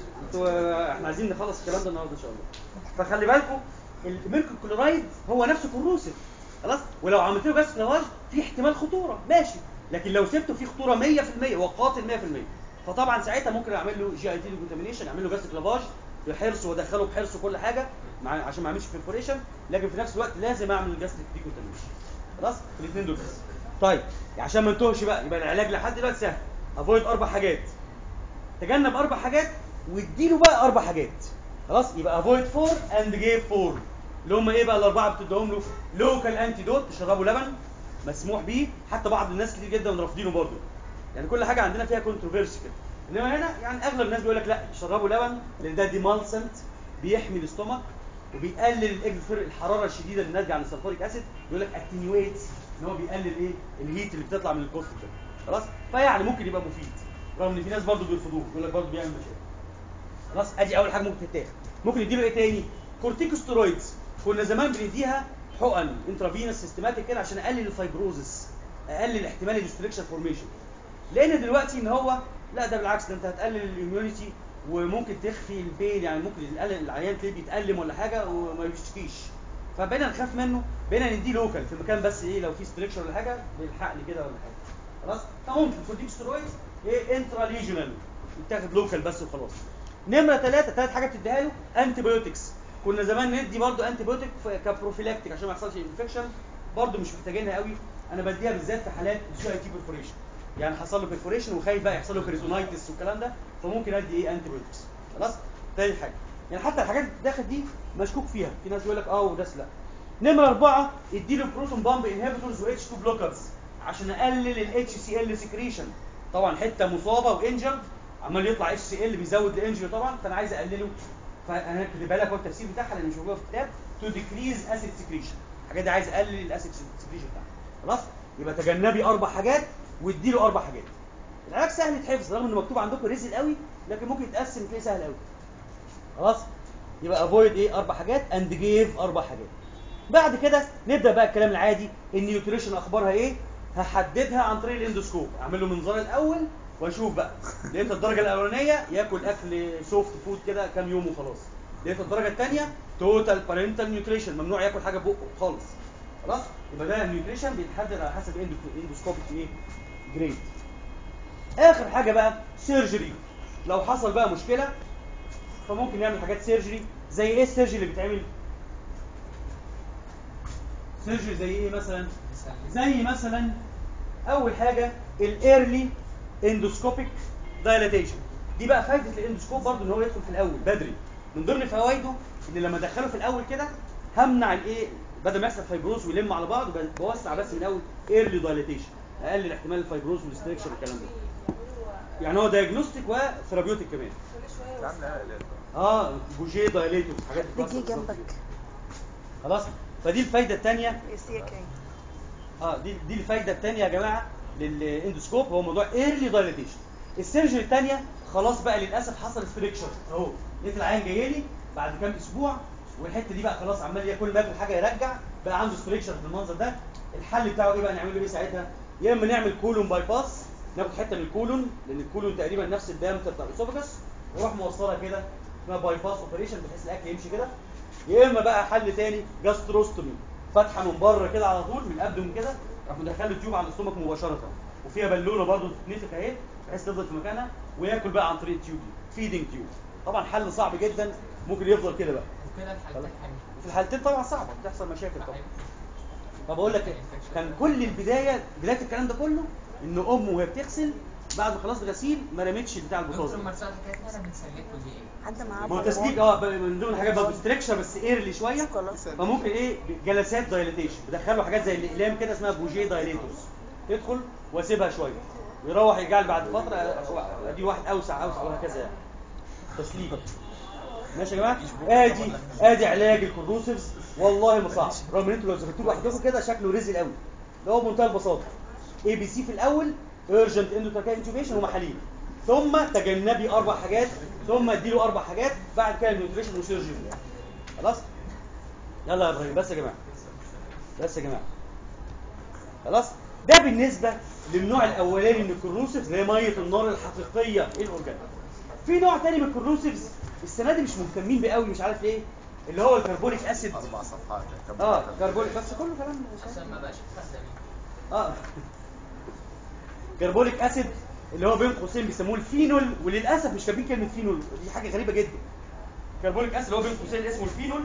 انتوا احنا عايزين نخلص الكلام ده النهارده ان شاء الله فخلي بالكم الميلك كلورايد هو نفسه كروسيف خلاص ولو عملت له جاس لواج في احتمال خطوره ماشي لكن لو سبته في خطوره 100% وقاتل 100% فطبعا ساعتها ممكن اعمل له جي اي تي ديكونتامينيشن اعمل له جاس لافاج بحرص وادخله بحرص كل حاجه مع عشان ما اعملش فيرفوريشن لكن في نفس الوقت لازم اعمل جاس ديكونتامينيشن خلاص الاثنين دول بس طيب عشان ما نتوهش بقى يبقى العلاج لحد دلوقتي سهل افويد اربع حاجات تجنب اربع حاجات واديله بقى اربع حاجات خلاص يبقى افويد فور اند جيف فور اللي هم ايه بقى الاربعه بتديهم له لوكال انتي دوت تشربوا لبن مسموح بيه حتى بعض الناس كتير جدا رافضينه برضه يعني كل حاجه عندنا فيها كونتروفيرسي كده انما هنا يعني اغلب الناس بيقول لك لا شربوا لبن لان ده ديمالسنت بيحمي الاستومك وبيقلل الاكزفير الحراره الشديده اللي ناتجه عن السلفوريك اسيد بيقول لك اتنيويت ان هو بيقلل ايه الهيت اللي بتطلع من الكوست ده خلاص فيعني ممكن يبقى مفيد رغم ان في ناس برضه بيرفضوه يقول لك برضه بيعمل مشاكل خلاص ادي اول حاجه ممكن تتاخد ممكن يديله ايه تاني كورتيكوستيرويدز كنا زمان بنديها حقن انترافينوس سيستماتيك كده عشان اقلل الفايبروزس اقلل احتمال الديستريكشن فورميشن لان دلوقتي ان هو لا ده بالعكس ده انت هتقلل الاميونيتي وممكن تخفي البين يعني ممكن القلق- العيان تلاقيه بيتألم ولا حاجه وما بيشتكيش فبقينا نخاف منه بقينا نديه لوكال في مكان بس ايه لو في ستريكشر ولا حاجه بيلحقني كده ولا حاجه خلاص فممكن كورتيكوستيرويدز ايه انترا ليجونال يتاخد لوكال بس وخلاص نمره ثلاثه ثلاث حاجات تديها له انتي بايوتكس كنا زمان ندي برضو انتي بايوتيك كبروفيلاكتيك عشان ما يحصلش انفكشن برضو مش محتاجينها قوي انا بديها بالذات في حالات السي اي تي بيرفوريشن يعني حصل له بيرفوريشن وخايف بقى يحصل له بيريتونايتس والكلام ده فممكن ادي ايه انتي بايوتكس خلاص تاني حاجه يعني حتى الحاجات اللي بتاخد دي مشكوك فيها في ناس يقول لك اه وده لا نمره اربعه اديله بروتون بامب انهبيتورز و اتش 2 بلوكرز عشان اقلل الاتش سي ال سكريشن طبعا حته مصابه وانجرد عمال يطلع اتش سي ال بيزود الانجري طبعا فانا عايز اقلله فانا كاتبها لك هو التفسير بتاعها لان مش موجوده في الكتاب تو ديكريز اسيد سكريشن الحاجات دي عايز اقلل الاسيد سكريشن بتاعها خلاص يبقى تجنبي اربع حاجات واديله اربع حاجات العلاج سهل يتحفظ رغم انه مكتوب عندكم رزل قوي لكن ممكن يتقسم تلاقيه سهل قوي خلاص يبقى افويد ايه اربع حاجات اند جيف اربع حاجات بعد كده نبدا بقى الكلام العادي النيوتريشن اخبارها ايه هحددها عن طريق الاندوسكوب اعمل له منظار الاول واشوف بقى لقيت الدرجه الاولانيه ياكل اكل سوفت فود كده كام يوم وخلاص لقيت الدرجه الثانيه توتال بارنتال نيوتريشن ممنوع ياكل حاجه بقه خالص خلاص يبقى ده النيوتريشن بيتحدد على حسب الاندوسكوبيك ايه جريد اخر حاجه بقى سيرجري لو حصل بقى مشكله فممكن يعمل حاجات سيرجري زي ايه السيرجري اللي بيتعمل سيرجري زي ايه مثلا زي مثلا اول حاجه الايرلي اندوسكوبيك دايلاتيشن دي بقى فايده الاندوسكوب برضو ان هو يدخل في الاول بدري من ضمن فوائده ان لما ادخله في الاول كده همنع الايه بدل ما يحصل فايبروز ويلم على بعض بوسع بس من الاول ايرلي دايلاتيشن اقلل احتمال الفايبروز والستريكشر والكلام ده يعني هو دايجنوستيك وثيرابيوتيك كمان كل شويه يا عم لا لا اه بوجيه دايليتور حاجات بيجي جنبك خلاص فدي الفايده الثانيه يسيك ايه اه دي دي الفايده الثانيه يا جماعه للاندوسكوب هو موضوع ايرلي دايليتيشن السيرجري الثانيه خلاص بقى للاسف حصل ستريكشر اهو لقيت العيان جاي لي بعد كام اسبوع والحته دي بقى خلاص عمال ياكل ما ياكل حاجه يرجع بقى عنده ستريكشر بالمنظر ده الحل بتاعه ايه بقى نعمله ايه ساعتها يا اما نعمل كولون باي باس ناخد حته من الكولون لان الكولون تقريبا نفس الدايمتر بتاع الاسوفجس ونروح موصلها كده اسمها باي باس اوبريشن بحيث الاكل يمشي كده يا اما بقى حل تاني جاستروستومي فتحه من بره كده على طول من الابدومن كده راح مدخله التيوب على الاستومك مباشره وفيها بالونه برضه تتنفخ اهي بحيث تفضل في مكانها وياكل بقى عن طريق التيوب دي فيدنج تيوب طبعا حل صعب جدا ممكن يفضل كده بقى وكده الحالتين حلوة في الحالتين طبعا صعبه بتحصل مشاكل طبعا فبقول لك كان كل البدايه بدايه الكلام ده كله ان امه وهي بتغسل بعد ما خلصت غسيل ما رمتش بتاع البطاطا دكتور مرسال حكايه ان انا بنسلكه دي ايه؟ حد معاه ما هو بابا؟ تسليك اه ب- من ضمن الحاجات برضه ستريكشر بس ايرلي شويه خلاص فممكن ايه جلسات دايليتيشن بدخله حاجات زي الاقلام كده اسمها بوجيه دايليتورز تدخل واسيبها شويه ويروح يرجع لي بعد فتره ادي واحد اوسع اوسع وهكذا يعني تسليك ماشي يا جماعه ادي ادي علاج الكروسيفز والله ما صعب رغم ان انتوا لو ذاكرتوه لوحدكم كده شكله رزل قوي ده هو بمنتهى البساطه اي بي سي في الاول ايرجنت اندوتراكيال انتوبيشن ومحاليل ثم تجنبي اربع حاجات ثم اديله اربع حاجات بعد كده النيوتريشن وسيرجري خلاص يلا يا ابراهيم بس يا جماعه بس يا جماعه خلاص ده بالنسبه للنوع الاولاني من الكروسيفز اللي هي ميه النار الحقيقيه الاورجانيك في نوع تاني من الكروسيفز السنه دي مش مهتمين بيه قوي مش عارف ليه اللي هو الكربونيك اسيد اربع صفحات كم اه كربونيك بس كله كلام عشان ما بقاش خدامين اه كربونيك اسيد اللي هو بين قوسين بيسموه الفينول وللاسف مش كاتبين كلمه فينول دي حاجه غريبه جدا كربونيك اسيد اللي هو بين قوسين اسمه الفينول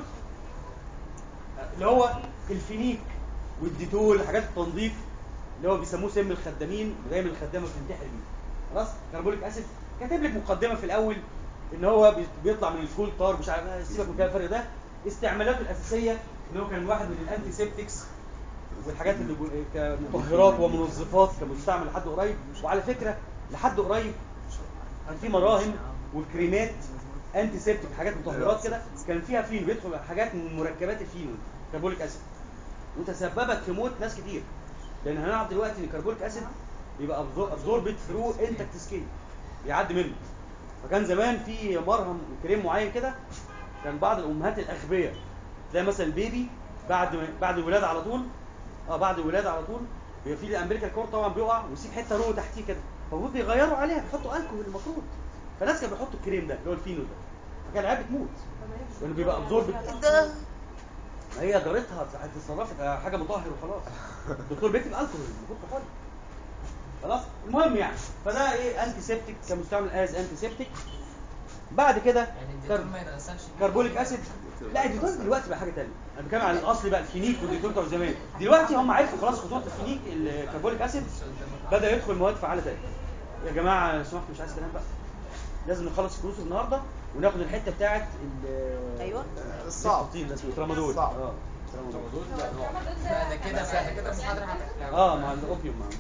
اللي هو الفينيك والديتول حاجات التنظيف اللي هو بيسموه سم الخدامين ودايما الخدامه بتنتحر بيه خلاص كربونيك اسيد كاتب لك مقدمه في الاول ان هو بي- بيطلع من الكول تار مش عارف سيبك من كده الفرق ده استعمالاته الاساسيه ان هو كان واحد من الانتي سيبتكس والحاجات اللي جو- كمطهرات ومنظفات كان مستعمل لحد قريب وعلى فكره لحد قريب كان في مراهم وكريمات انتي سيبتك حاجات مطهرات كده كان فيها فينول بيدخل حاجات من مركبات الفينول كربونيك اسيد وتسببت في موت ناس كتير لان هنعرف دلوقتي ان الكربونيك اسيد بيبقى ابزوربت ثرو انتكت سكين بيعدي منه فكان زمان في مرهم كريم معين كده كان بعض الامهات الاغبياء تلاقي مثلا البيبي بعد ما- بعد الولاده على طول اه بعد الولاده على طول بيبقى في الامريكا كور طبعا بيقع ويسيب حته رو تحتيه كده فالمفروض بيغيروا عليها بيحطوا الكحول المفروض فالناس كانوا بيحطوا الكريم ده اللي هو الفينول ده فكان العيال بتموت لانه بيبقى ابزورب ده ما هي جارتها اتصرفت على حاجه مطهر وخلاص الدكتور بيكتب الكحول المفروض كحول خلاص المهم يعني فده ايه انتي سيبتيك كمستعمل از انتي سيبتيك بعد كده يعني الدكتور كرب- ما يتغسلش بيه. كربونيك اسيد لا الديتول دلوقتي بقى حاجه ثانيه انا بتكلم عن الاصل بقى الفينيك والديتول بتوع زمان دلوقتي هم عرفوا خلاص خطوره الفينيك الكربونيك اسيد بدا يدخل مواد فعاله تاني يا جماعه لو سمحت مش عايز كلام بقى لازم نخلص الكروس النهارده وناخد الحته بتاعه ال ايوه الصعب النيكوتين ده اسمه ترامادول صعب. اه ترامادول لا ده كده ده كده محاضرة هتحلو اه مع الاوبيوم مع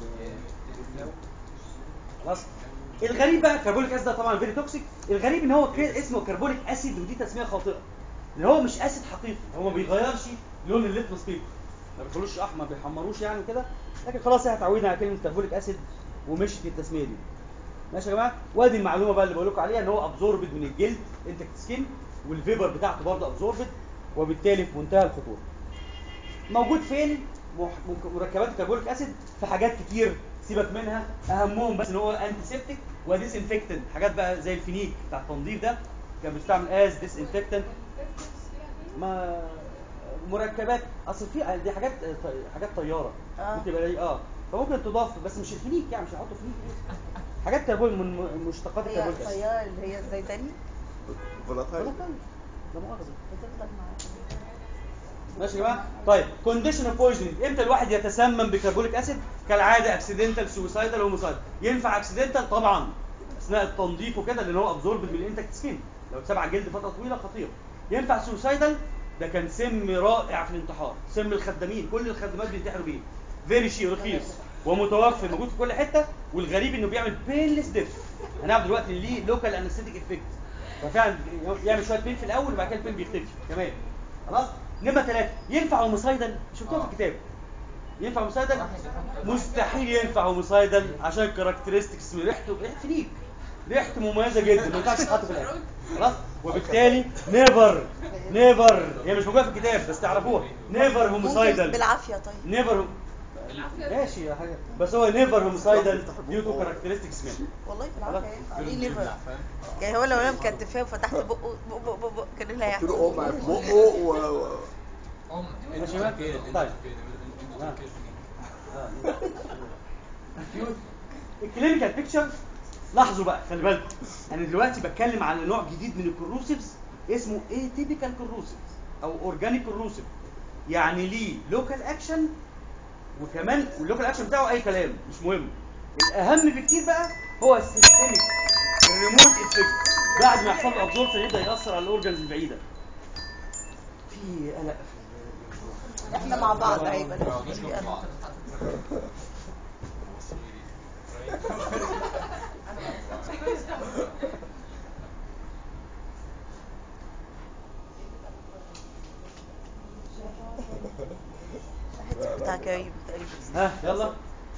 خلاص الغريب بقى الكربونيك اسيد ده طبعا فيري توكسيك الغريب ان هو كده اسمه كربونيك اسيد ودي تسميه خاطئه ان هو مش اسيد حقيقي هو ما بيغيرش لون الليتمس بيبر ما بيخلوش احمر ما بيحمروش يعني كده لكن خلاص احنا اتعودنا على كلمه كربونيك اسيد ومشي في التسميه دي ماشي يا جماعه وادي المعلومه بقى اللي بقول لكم عليها ان هو ابزوربد من الجلد انتكت سكين والفيبر بتاعته برضه ابزوربد وبالتالي في منتهى الخطوره موجود فين مح- مركبات الكربونيك اسيد في حاجات كتير سيبك منها اهمهم بس ان هو انتي سيبتيك وديس انفكتنت حاجات بقى زي الفينيك بتاع التنظيف ده كان بيستعمل از ديس انفكتنت ما مركبات اصل في دي حاجات حاجات طياره آه. بتبقى لي- اه فممكن تضاف بس مش الفينيك يعني مش هيحطوا فينيك ليه؟ حاجات كربون من من مشتقات هي الكربونيك اسيد الطياره اللي هي ازاي تاني فولاتايل ولا طيب لا مؤاخذه بتفضل معاك ماشي يا جماعه طيب كونديشن اوف بويزنينج امتى الواحد يتسمم بكربونيك اسيد كالعاده اكسيدنتال سويسايدال هوموسايد ينفع اكسيدنتال طبعا اثناء التنظيف وكده لان هو ابزورب من الانتكت سكين لو اتساب على الجلد فتره طويله خطير ينفع سويسايدال ده كان سم رائع في الانتحار سم الخدامين كل الخدامات بينتحروا بيه فيري شي رخيص ومتوفر موجود في كل حته والغريب انه بيعمل بينلس ديث هنعرف دلوقتي إن ليه لوكال انستيك افكت ففعلا يعمل شويه بين في الاول وبعد كده البين بيختفي كمان خلاص نمره ثلاثه ينفع هوموسايدل شفتوها في الكتاب ينفع هوموسايدل مستحيل ينفع هوموسايدل عشان الكاركترستكس ريحته ريحه فينيك ريحته مميزه جدا ما ينفعش تتحط في الاكل خلاص وبالتالي نيفر نيفر هي مش موجوده في الكتاب بس تعرفوها نيفر ممكن هوموسايدل بالعافيه طيب نيفر ماشي يا حاجه بس هو نيفر هوموسايدل ديو تو كاركترستكس مان والله بالعافيه يعني ليه ليفر يعني هو لو انا مكتفاه وفتحت بقه بق بق بق بق كان اللي قلت له هيحصل ام في بقه و و- ام ماشي بقى؟ طيب الكلينيكال بيكتشر لاحظوا بقى خلي بالكم انا دلوقتي بتكلم على نوع جديد من الكروسيفز اسمه اتيبيكال كروسيف او اورجانيك كروسيف يعني ليه لوكال اكشن وكمان اللوكال اكشن بتاعه اي كلام مش مهم الاهم بكتير بقى هو السيستميك الريموت افكت بعد ما يحصل له ابزوربشن يبدا ياثر على الاورجنز البعيده في قلق في احنا مع بعض ايوه بتاع كريم تقريبا ها يلا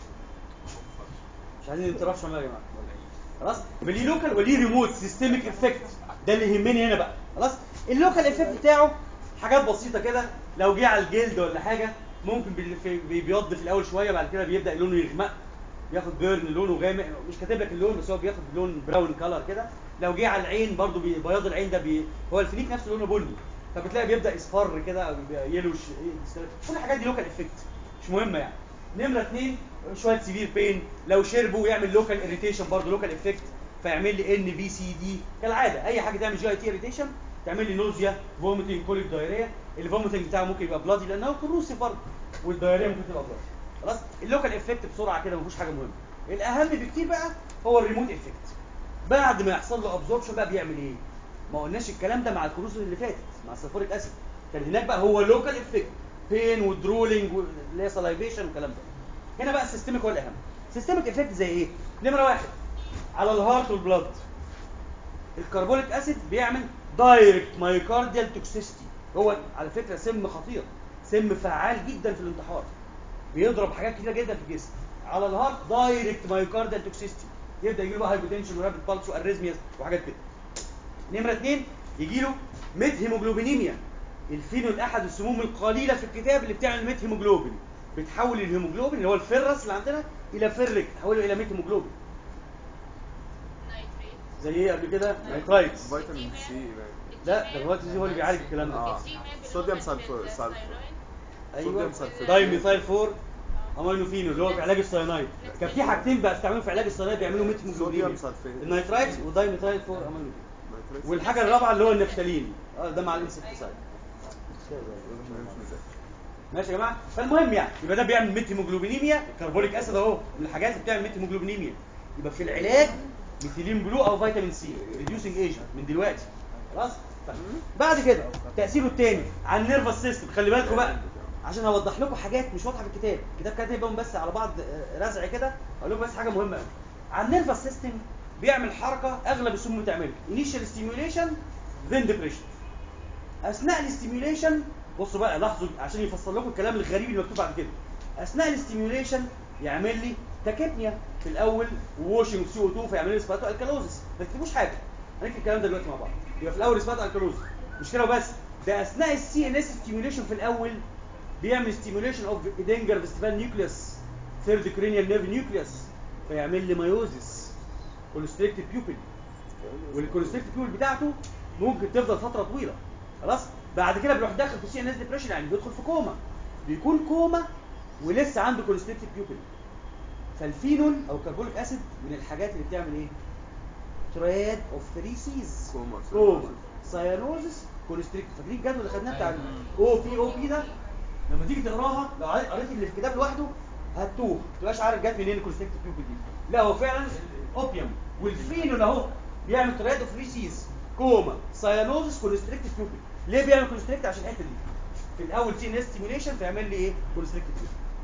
مش عايزين انترابشن يا جماعه خلاص يبقى ليه لوكال وليه ريموت سيستميك افكت ده اللي يهمني هنا بقى خلاص اللوكال افكت بتاعه حاجات بسيطه كده لو جه على الجلد ولا حاجه ممكن بي- في- بيبيض في الاول شويه بعد كده بيبدا لونه يغمق بياخد بيرن لونه غامق مش كاتب لك اللون بس هو بياخد لون براون كلر كده لو جه على العين برضو بي- بياض العين ده بي هو الفينيك نفسه لونه بني فبتلاقي بيبدا يصفر كده او بيبقى يلوش كل الحاجات دي لوكال افكت مش مهمه يعني نمره اثنين شويه سيفير بين لو شربوا يعمل لوكال اريتيشن برضه لوكال افكت فيعمل لي ان بي سي دي كالعاده اي حاجه تعمل جي اي تي اريتيشن تعمل لي نوزيا فوميتنج كوليك دايريا الفوميتنج بتاعه ممكن يبقى بلادي لانه كروسي برضه والدايريا ممكن تبقى بلادي خلاص اللوكال افكت بسرعه كده ما فيهوش حاجه مهمه الاهم بكتير بقى هو الريموت افكت بعد ما يحصل له ابزوربشن بقى بيعمل ايه ما قلناش الكلام ده مع الكروسي اللي فاتت مع السلفوريك اسيد كان هناك بقى هو لوكال افكت بين ودرولينج اللي هي سلايفيشن والكلام ده هنا بقى السيستميك هو الاهم سيستميك افكت زي ايه نمره واحد على الهارت والبلاد الكربونيك اسيد بيعمل دايركت مايوكارديال توكسيستي هو على فكره سم خطير سم فعال جدا في الانتحار بيضرب حاجات كتيره جدا في الجسم على الهارت دايركت مايوكارديال توكسيستي يبدا يجي له بقى هايبوتنشن ورابيد بالس واريزمياز وحاجات كده نمره اثنين يجي له ميت هيموجلوبينيميا الفينول احد السموم القليله في الكتاب اللي بتعمل ميت هيموجلوبين بتحول الهيموجلوبين اللي هو الفرس اللي عندنا الى فرك تحوله الى ميت هيموجلوبين نايتريت زي ايه قبل كده نايترايتس فيتامين سي باين. لا ده دلوقتي هو اللي بيعالج الكلام ده اه صوديوم سلفور سلفور ايوه صوديوم سلفيت. داي ميثايل 4 امينو فينول اللي هو في علاج السيانايد كان في حاجتين بقى استعملوا في علاج السيانايد بيعملوا ميت صوديوم هيموجلوبين سلفيت النيترايت وداي ميثايل 4 امينو فينول نيتريت. والحاجه الرابعه اللي هو النفتالين اه ده مع الانسكتسايد ماشي يا جماعه فالمهم يعني يبقى ده بيعمل ميت هيموجلوبينيميا الكربونيك اسيد اهو من الحاجات اللي بتعمل ميت هيموجلوبينيميا يبقى في العلاج ميثيلين بلو او فيتامين سي ريديوسنج ايجنت من دلوقتي خلاص طيب. بعد كده تاثيره الثاني على النيرفس سيستم خلي بالكم بقى عشان اوضح لكم حاجات مش واضحه في الكتاب الكتاب كاتبهم بس على بعض آه، رزع كده اقول لكم بس حاجه مهمه قوي على النيرفس سيستم بيعمل حركه اغلب السموم بتعملها انيشال ستيميوليشن ذن ديبريشن اثناء الاستيميوليشن بصوا بقى لاحظوا عشان يفسر لكم الكلام الغريب اللي مكتوب بعد كده اثناء الاستيميوليشن يعمل لي تاكيبنيا في الاول ووشنج سي او 2 فيعمل لي سباتو الكالوزس ما تكتبوش حاجه هنكتب الكلام ده دلوقتي مع بعض يبقى في الاول سباتو الكالوزس مش كده وبس ده اثناء السي ان اس ستيميوليشن في الاول بيعمل ستيميوليشن اوف ايدنجر فيستيفال نيوكليوس ثيرد كرينيال نيرف نيوكليوس فيعمل لي مايوزيس كونستريكتيف بيوبل والكونستريكتيف بيوبل بتاعته ممكن تفضل فتره طويله خلاص بعد كده بيروح داخل في سي ان اس ديبريشن يعني بيدخل في كوما بيكون كوما ولسه عنده كونستريكتيف بيوبل فالفينول او الكربونيك اسيد من الحاجات اللي بتعمل ايه ترياد اوف 3 سيز كوما كوما سايانوزس كونستريكتيف فاكرين الجدول اللي خدناه بتاع الاو بي او بي ده لما تيجي تقراها لو قريت قريت اللي في الكتاب لوحده هتوه ما تبقاش عارف جت منين الكونستريكتيف بيوبل دي لا هو فعلا اوبيوم والفينول اهو بيعمل ترياد اوف 3 سيز كوما سايانوزس كونستريكتيف بيوبل ليه بيعمل كونستريكت عشان الحته دي في الاول سي ان اس ستيميوليشن فيعمل لي ايه كونستريكتيف بيوبل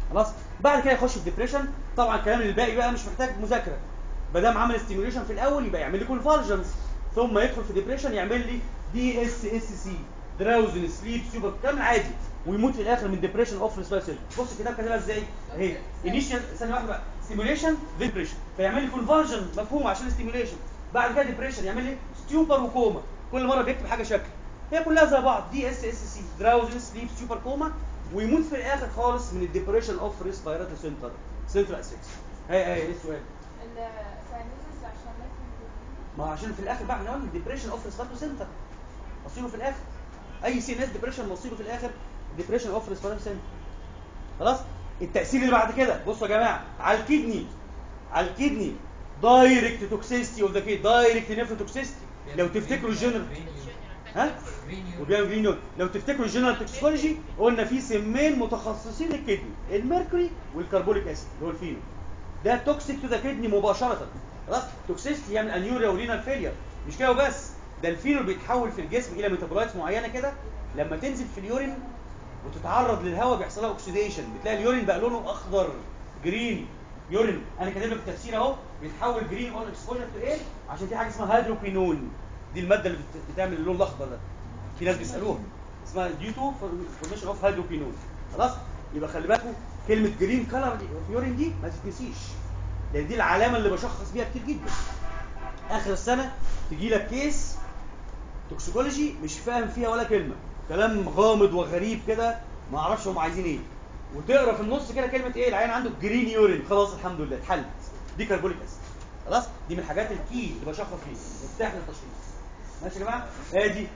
خلاص بعد كده يخش في ديبريشن طبعا الكلام الباقي بقى مش محتاج مذاكره ما دام عمل ستيميوليشن في الاول يبقى يعمل لي كونفرجنس ثم يدخل في ديبريشن يعمل لي دي اس اس سي دراوزن سليب سوبر كلام عادي ويموت في الاخر من ديبريشن اوف ريسبيرسيل بص الكتاب كاتبها ازاي اهي انيشال ثانيه واحده بقى ستيميوليشن ديبريشن فيعمل لي كونفرجن مفهوم عشان ستيميوليشن بعد كده ديبريشن يعمل لي ستيوبر وكوما كل مره بيكتب حاجه شكل هي كلها زي بعض دي اس اس سي دراوزن سليب سوبر كوما ويموت في الاخر خالص من الديبريشن اوف ريسبيراتوري سنتر سنترال اسكس هي هي ايه السؤال الساينوزس عشان لازم ما هو عشان في الاخر بقى احنا قلنا ديبريشن اوف ريسبيراتوري سنتر مصيره في الاخر اي سي ناس ديبريشن مصيره في الاخر ديبريشن اوف ريسبيراتوري سنتر خلاص التاثير اللي بعد كده بصوا يا جماعه على الكدني على الكدني دايركت توكسيستي اوف ذا كيد دايركت نيفروتوكسيستي لو تفتكروا الجنرال ها وبيعمل جرين يون لو تفتكروا الجنرال توكسيكولوجي قلنا في سمين متخصصين للكدني الميركوري والكربونيك اسيد اللي هو الفينول ده توكسيك تو ذا كدني مباشره خلاص توكسيستي يعمل انيوريا ورينال فيلير مش كده وبس ده الفينول بيتحول في الجسم الى ميتابولايتس معينه كده لما تنزل في اليورين وتتعرض للهواء بيحصل لها اوكسيديشن بتلاقي اليورين بقى لونه اخضر جرين يورين انا كاتب لك التفسير اهو بيتحول جرين اون اكسبوجر تو ايه عشان في حاجه اسمها هيدروكوينون دي الماده اللي بت- بتعمل اللون الاخضر ده في ناس بيسالوها اسمها ديو تو فورميشن اوف هيدروكوينون خلاص يبقى خلي بالكم كلمه جرين كلر في يورين دي ما تتنسيش لان دي العلامه اللي بشخص بيها كتير جدا اخر السنه تجي لك كيس توكسيكولوجي مش فاهم فيها ولا كلمه كلام غامض وغريب كده ما اعرفش هم عايزين ايه وتقرا في النص كده كلمه ايه العيان عنده جرين يورين خلاص الحمد لله اتحلت دي كربونيك اسيد خلاص دي من الحاجات الكي اللي بشخص فيها مفتاح للتشخيص ماشي يا جماعه ادي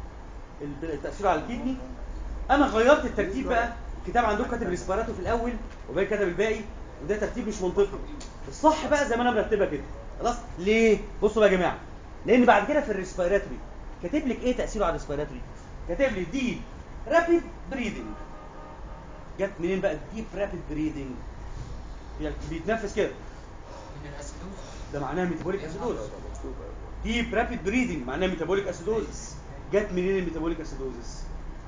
ال- التاثير على الكدني انا غيرت الترتيب بقى الكتاب عندكم كاتب ريسبيراتو في الاول وبعدين كتب الباقي وده ترتيب مش منطقي الصح بقى زي ما انا مرتبها كده خلاص ليه بصوا بقى يا جماعه لان بعد كده في الريسبيراتوري كاتب لك ايه تاثيره على الريسبيراتوري كاتب لي ديب رابيد بريدنج جت منين بقى ديب رابيد بريدنج يعني بيتنفس كده من الاسيدوز ده معناها ميتابوليك اسيدوز ديب رابيد بريدنج معناها ميتابوليك اسيدوز جت منين الميتابوليك اسيدوزس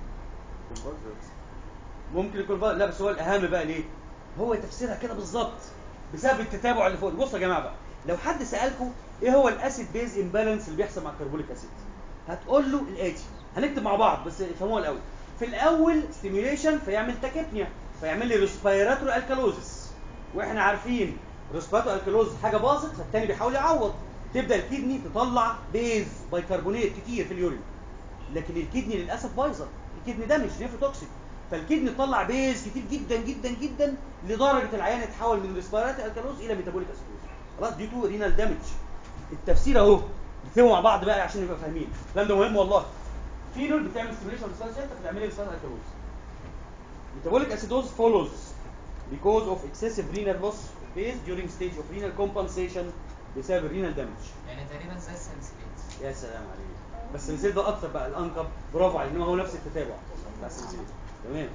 ممكن يكون بقى لا بس هو الاهم بقى ليه هو تفسيرها كده بالظبط بسبب التتابع اللي فوق بصوا يا جماعه بقى لو حد سالكم ايه هو الاسيد بيز امبالانس اللي بيحصل مع الكربونيك اسيد هتقول له الاتي هنكتب مع بعض بس افهموها الاول في الاول ستيميوليشن فيعمل تاكيبنيا فيعمل لي ريسبيراتوري الكالوزس واحنا عارفين ريسبيراتوري الكالوزس حاجه باظت فالتاني بيحاول يعوض تبدا الكدني تطلع بيز بايكربونات كتير في اليورين لكن الكدني للاسف بايظه الكدني ده مش نيفروتوكسيك فالكدني طلع بيز كتير جدا جدا جدا لدرجه العيان يتحول من ريسبيراتوري الكالوز الى ميتابوليك اسيدوز خلاص دي تو رينال دامج التفسير اهو نكتبه مع بعض بقى عشان نبقى فاهمين الكلام ده مهم والله فينول بتعمل ستيميوليشن ريسبيراتوري سنتر بتعمل لي ريسبيراتوري الكالوز metabolic acidosis follows because of excessive renal loss of base during stage of renal compensation بسبب الرينال دامج يعني تقريبا زي السنسليت يا سلام عليك بس السنسيل ده اكتر بقى الانكب برافو عليك ان هو نفس التتابع بتاع السنسيل تمام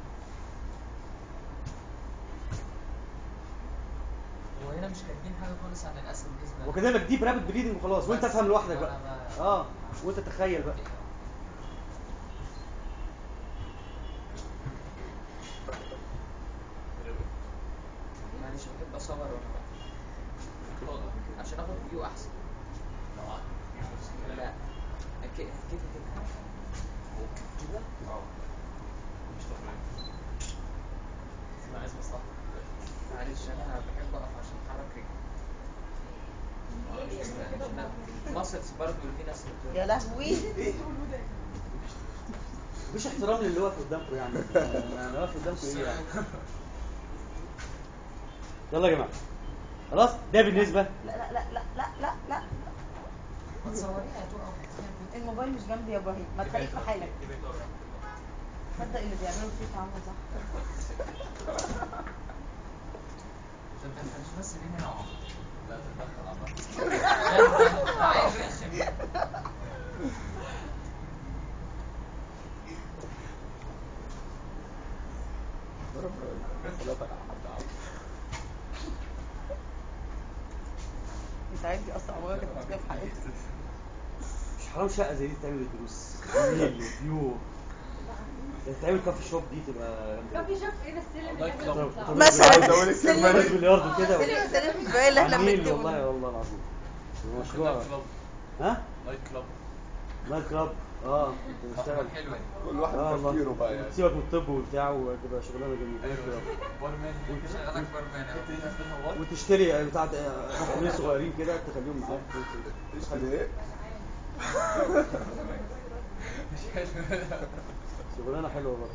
وهنا مش كاتبين حاجه خالص عن الاسيد بالنسبه وكذلك ديب رابid بريدنج وخلاص وانت بس. افهم لوحدك بقى وأنا بقى- اه وانت تخيل بقى معلش ممكن بصور وانا عشان اخد فيو احسن لا أك- كده كده كده معلش انا بحب اقف عشان احرك رجلي عشان ماسلز برضه اللي في ناس بت- يا لهوي مفيش احترام للي واقف قدامكم يعني انا واقف قدامكم ايه يعني يلا يا جماعه خلاص ده بالنسبه لا لا لا لا لا لا لا ما تصوريها هتقع الموبايل مش جنبي يا ابراهيم ما تخليك في حالك تصدق اللي بيعملوا فيك عامل صح عشان ما تنساش بس بين هنا وعمر لا تتدخل عمر عايز يخشى انت عارف دي اصلا عمرها كانت مشكله في حياتي مش حرام شقه زي دي تعمل الدروس جميل وفيو ده تعمل كافي شوب دي تبقى كافي شوب ايه ده السلم اللي نايت احنا كلاب. بنطلعه مثلا عايز أقول لك سلم كلمة. راس بلياردو كده سلم سلم الباقي اللي احنا عميل بنكتبه والله والله العظيم مشروع نايت كلاب ها نايت كلاب نايت كلاب اه كنت بشتغل حلوه دي كل واحد اه والله تفكيره بقى يعني سيبك من الطب وبتاع وتبقى شغلانه جميله نايت كلاب. بارمان شغالك برمان أهو. انت هنا في الهواء وتشتري بتاع عيال صغيرين كده تخليهم معاك تشتري ايه؟ مش حلو شغلانه حلوه برضه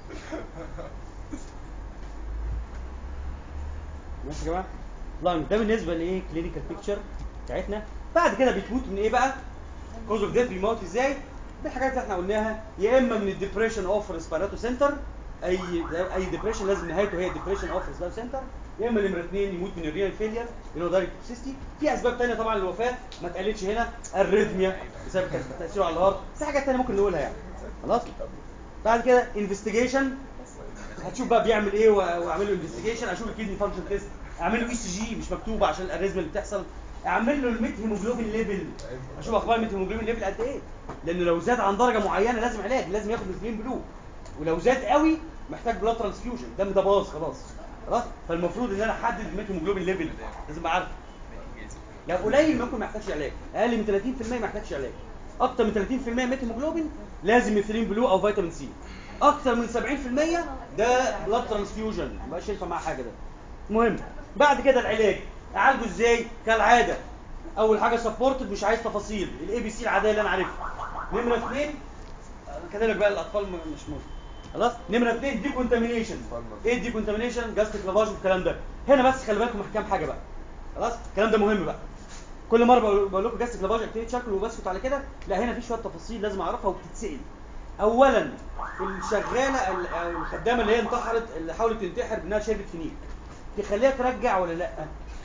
ماشي يا جماعه لاين ده بالنسبه لايه كلينيكال بيكتشر بتاعتنا بعد كده بتموت من ايه بقى كوز اوف ديث بيموت ازاي بالحاجات اللي احنا قلناها يا اما من الديبريشن اوف ريسبيراتو سنتر اي اي ديبريشن لازم نهايته هي ديبريشن اوف ريسبيراتو سنتر يا اما نمره اثنين يموت من الريال فيلير اللي هو دايركت توكسيستي في اسباب ثانيه طبعا للوفاه ما اتقالتش هنا الريثميا بسبب تاثيره على الهارت في حاجات ثانيه ممكن نقولها يعني خلاص بعد كده انفستيجيشن هتشوف بقى بيعمل ايه و- واعمل له انفستيجيشن اشوف الكيدني فانكشن تيست اعمل له اي سي جي مش مكتوبه عشان الاريزما اللي بتحصل اعمل له الميت هيموجلوبين ليفل اشوف اخبار الميت هيموجلوبين ليفل قد ايه لان لو زاد عن درجه معينه لازم علاج لازم ياخد ميثيلين بلو ولو زاد قوي محتاج بلاد ترانسفيوجن الدم ده باظ خلاص خلاص فالمفروض ان انا احدد الميت هيموجلوبين ليفل لازم ابقى عارف لو قليل ممكن ما يحتاجش علاج اقل من 30% ما يحتاجش علاج اكتر من 30% ميت هيموجلوبين لازم ميثيلين بلو او فيتامين سي اكتر من 70% ده بلاد ترانسفيوجن ما بقاش ينفع معاه حاجه ده المهم بعد كده العلاج اعالجه ازاي كالعاده اول حاجه سبورتد مش عايز تفاصيل الاي بي سي العاديه اللي انا عارفها نمره اثنين كذلك بقى الاطفال م- مش مهم خلاص نمره اثنين دي كونتامينيشن ايه دي كونتامينيشن جاستيك لافاج والكلام ده هنا بس خلي بالكم كام حاجه بقى خلاص الكلام ده مهم بقى كل مره بقول بقول لكم جاستيك لافاج اكتيفيتي شكله وبسكت على كده لا هنا في شويه تفاصيل لازم اعرفها وبتتسال اولا الشغاله ال- أو الخدامه اللي هي انتحرت اللي حاولت تنتحر بانها شربت فينيك تخليها ترجع ولا لا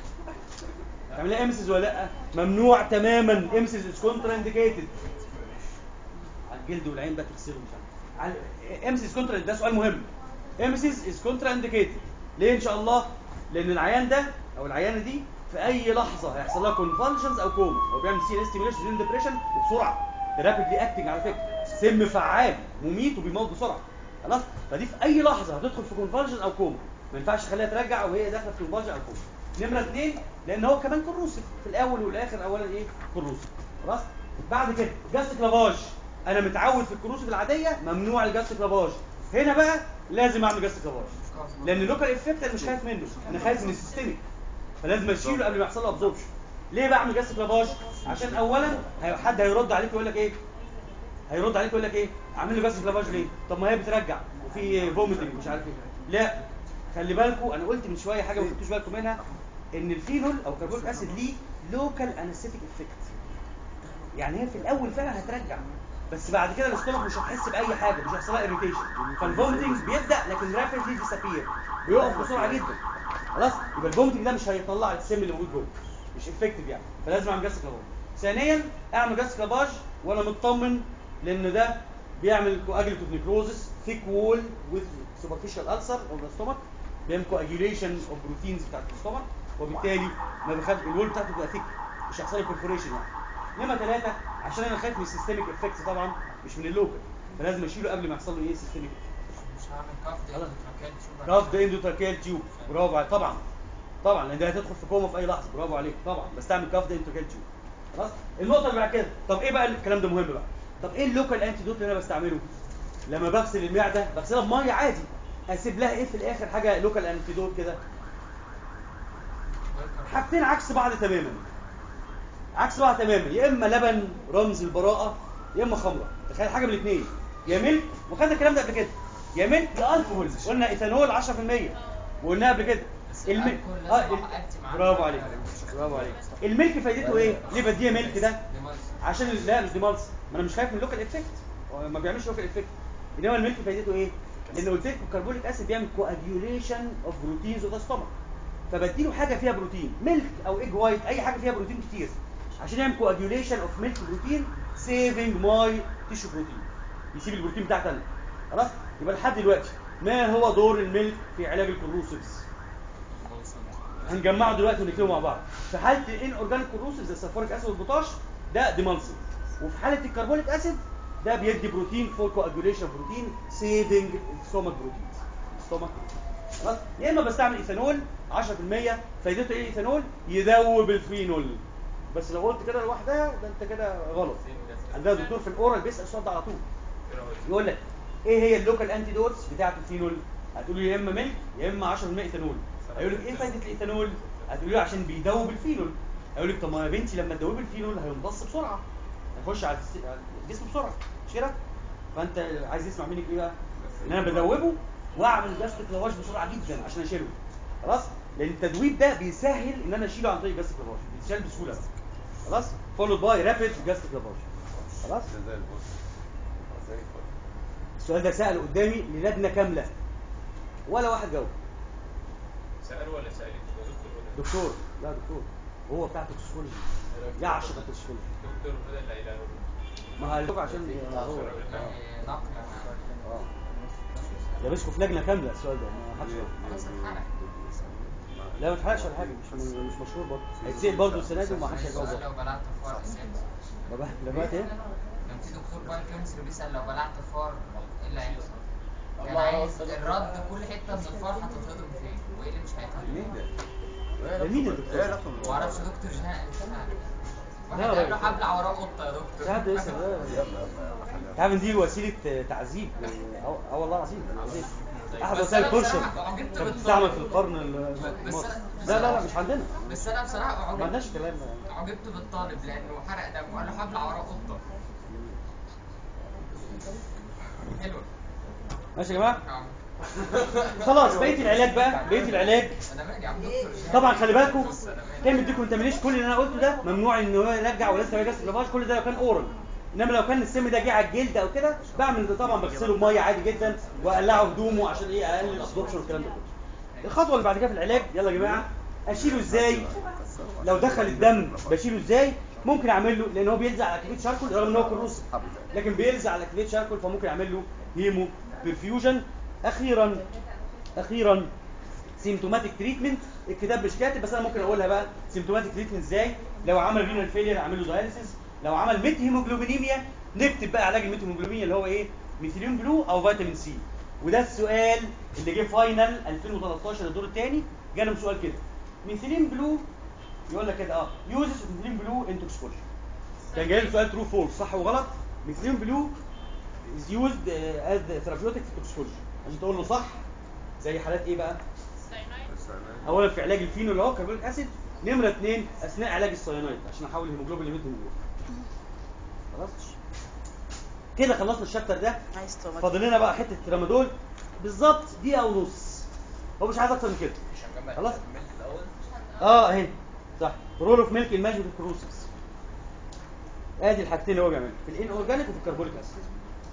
تعملها امسز ولا لا ممنوع تماما امسز از كونترا انديكيتد على الجلد والعين بقى تغسله مش عارف امسز از كونترا ده سؤال مهم امسز از كونترا انديكيتد ليه ان شاء الله لان العيان ده او العيانه دي في اي لحظه هيحصل لها كونفالشنز او كوما هو بيعمل سي ان ستيميوليشن ديورين ديبريشن وبسرعه رابيدلي اكتنج على فكره سم فعال مميت وبيموت بسرعه خلاص فدي في اي لحظه هتدخل في كونفالشن او كوما ما ينفعش تخليها ترجع وهي داخله في كونفالشن او كوما نمره اثنين لان هو كمان كروسيف في الاول والاخر اولا ايه كروسيف خلاص بعد كده جاستيك لافاج انا متعود في الكروسيف العاديه ممنوع الجاستيك لافاج هنا بقى لازم اعمل جاستيك لافاج لان اللوكال افكت انا مش خايف منه انا خايف من السيستميك فلازم اشيله قبل ما يحصل له ابزوربشن ليه بعمل جاستيك لافاج عشان اولا هي- حد هيرد عليك ويقول لك ايه هيرد عليك يقول لك ايه عامل لي جاستيك لافاج ليه طب ما هي بترجع وفي فوميتنج مش عارف ايه لا خلي بالكم انا قلت من شويه حاجه ما خدتوش بالكم منها ان الفينول او كربونيك اسيد ليه لوكال انستيك افكت يعني هي في الاول فعلا هترجع بس بعد كده الاستومك مش هتحس باي حاجه مش هيحصل لها اريتيشن فالفومتنج بيبدا لكن رابيدلي ديسابير بيقف بسرعه جدا خلاص يبقى الفومتنج ده مش هيطلع السم اللي موجود جوه مش افكتيف يعني فلازم اعمل جاستيك لافاج ثانيا اعمل جاستيك لافاج وانا مطمن لان ده بيعمل كواجليتيف نيكروزس ثيك وول وذ سوبرفيشال السر اوف ذا ستومك بيعمل كواجيوليشن اوف بروتينز بتاعت الستومك وبالتالي ما بيخلي الوول بتاعته تبقى ثيك مش هيحصل لي برفوريشن يعني نمرة ثلاثة عشان انا خايف من السيستميك افكتس طبعا مش من اللوكال فلازم اشيله قبل ما يحصل له ايه سيستميك مش هعمل كف خلاص. تراكات شوف كاف ده اندوتراكيال تيوب برافو عليك طبعا طبعا لان ده هتدخل في كوما في اي لحظه برافو عليك طبعا بستعمل كاف ده اندوتراكيال تيوب خلاص النقطه اللي بعد كده طب ايه بقى الكلام ده مهم بقى طب ايه اللوكال انتيدوت اللي انا بستعمله لما بغسل المعده بغسلها بميه عادي اسيب لها ايه في الاخر حاجه لوكال انتيدوت كده حاجتين عكس بعض تماما عكس بعض تماما يا اما لبن رمز البراءه يا اما خمره تخيل حاجه من الاثنين يا ملك وخدنا الكلام ده قبل كده يا ملك يا الكحول قلنا ايثانول 10% وقلناها قبل كده بس الملك الألكول لازم اه أبقى أكتم عنه. برافو عليك برافو عليك الملك فايدته ايه ليه بديها ملك ده عشان ال- لا مش ديمالس ما انا مش خايف من اللوكال افكت هو ما بيعملش لوكال افكت انما الملك فايدته ايه لان قلت لكم الكربونيك اسيد بيعمل كواجيوليشن اوف بروتينز اوف ذا ستومك فبديله حاجه فيها بروتين ميلك او ايج وايت اي حاجه فيها بروتين كتير عشان يعمل كواجيوليشن اوف ميلك بروتين سيفنج ماي تيشو بروتين يسيب البروتين بتاعتي انا خلاص يبقى لحد دلوقتي ما هو دور الميلك في علاج الكروسيفز هنجمعه دلوقتي ونكتبه مع بعض في حاله الان اورجانيك كروسيف زي السلفوريك اسيد والبوتاش ده ديمالسين وفي حاله الكربونيك اسيد ده بيدي بروتين فور كواجوليشن بروتين سيفنج ستومك بروتين ستومك خلاص يا اما بستعمل ايثانول 10% فايدته ايه الايثانول يذوب الفينول بس لو قلت كده لوحدها ده انت كده غلط عندنا دكتور في الاورال بيسال السؤال ده على طول يقول لك ايه هي اللوكال انتي دوتس بتاعه الفينول هتقول له يا اما ملك يا اما 10% ايثانول هيقول لك ايه فايده الايثانول هتقول له عشان بيدوب الفينول هيقول لك طب ما يا بنتي لما تدوب الفينول هيمتص بسرعه هيخش على الس- على الجسم بسرعه مش كده فانت عايز يسمع منك ايه بقى ان انا بدوبه واعمل جاستيك لواش بسرعه جدا عشان اشيله خلاص لان التدويب ده بيسهل ان انا اشيله عن طريق جاستيك لواش بيتشال بسهوله بقى. خلاص فولود باي رابيد جاستيك لواش خلاص زي الفل زي الفل السؤال ده سأله قدامي للجنة كاملة ولا واحد جاوب سألوا ولا سألت يا دكتور ولا دكتور لا دكتور هو بتاع التوكسيكولوجي يعشق التوكسيكولوجي دكتور بدل اللي قايلها له ما هيدوك عشان هو يعني نقل اه ده مسكوا في لجنة كاملة السؤال ده ما حدش جاوب. خلاص اتحرق لا ما اتحرقش ولا حاجة مش مش مشهور برضه هيتسأل برضه السنة دي وما حدش هيجاوب السؤال برضه لو بلعت فار اساسا لغاية لغاية ايه؟ كان في دكتور بايو كيمستري بيسال لو بلعت فار ايه اللي هيحصل؟ كان عايز الرد كل حته من الفار هتتهضم فين وايه اللي مش هيتهضم مين ده؟ ده مين ايه الدكتور؟ علاقة بالموضوع؟ ما اعرفش دكتور جهاء واحد لا، قال له راجل. هبلع وراه قطه يا دكتور ساعات ده لسه ده انت عارف ان دي وسيلة تعذيب اه اه والله العظيم تعذيب. احد بس وسائل أنا التورشن بصراحة عجبت كانت بالطالب. بتستعمل في القرن ال- بس الماضي. أنا- لا لا لا مش عندنا بس انا بصراحه ما عجبت عندناش كلام عجبت بالطالب لانه حرق دمه قال له هبلع وراه قطه حلوه ماشي يا جماعه نعم. خلاص بقيه العلاج بقى بقيه العلاج انا مالي يا عم دكتور جهاء. طبعا خلي بالكم بص أنا مالي. تعمل دي كونتامينيشن كل اللي انا قلته ده ممنوع ان هو يرجع ولا لسه جاست لافاج كل ده لو كان اورال انما لو كان السم ده جه على الجلد او كده بعمل ده طبعا بغسله بميه عادي جدا واقلعه هدومه عشان ايه اقلل الابسوربشن والكلام ده كله الخطوه اللي بعد كده في العلاج يلا يا جماعه اشيله ازاي لو دخل الدم بشيله ازاي ممكن اعمل له لان هو بيلزق على اكتيفيت شاركول رغم ان هو كروس لكن بيلزق على اكتيفيت شاركول فممكن اعمل له هيمو برفيوجن اخيرا اخيرا سيمتوماتيك تريتمنت الكتاب مش كاتب بس انا ممكن اقولها بقى سيمتوماتيك تريتمنت ازاي لو عمل رينال فيلير اعمل له داياليسيس لو عمل ميت هيموجلوبينيميا نكتب بقى علاج الميت هيموجلوبينيا اللي هو ايه ميثيلين بلو او فيتامين سي وده السؤال اللي جه فاينل 2013 الدور الثاني جالهم سؤال كده ميثيلين بلو يقول لك كده اه يوزز ميثيلين بلو ان توكسيكولوجي كان جاي له سؤال ترو فولس صح وغلط ميثيلين بلو is used uh, as therapeutic في toxicology عشان تقول له صح زي حالات ايه بقى اولا في علاج الفينول اللي هو كربونيك اسيد نمره اثنين اثناء علاج السيانايد عشان احول الهيموجلوبين لميت هيموجلوبين خلاص كده خلصنا الشابتر ده عايز تومات فاضل لنا بقى حته ترامادول بالظبط دقيقه ونص هو مش عايز اكتر من كده خلاص اه اهي صح رول اوف ميلك الماجيك كروسس ادي الحاجتين اللي هو بيعملها في الان اورجانيك وفي الكربونيك اسيد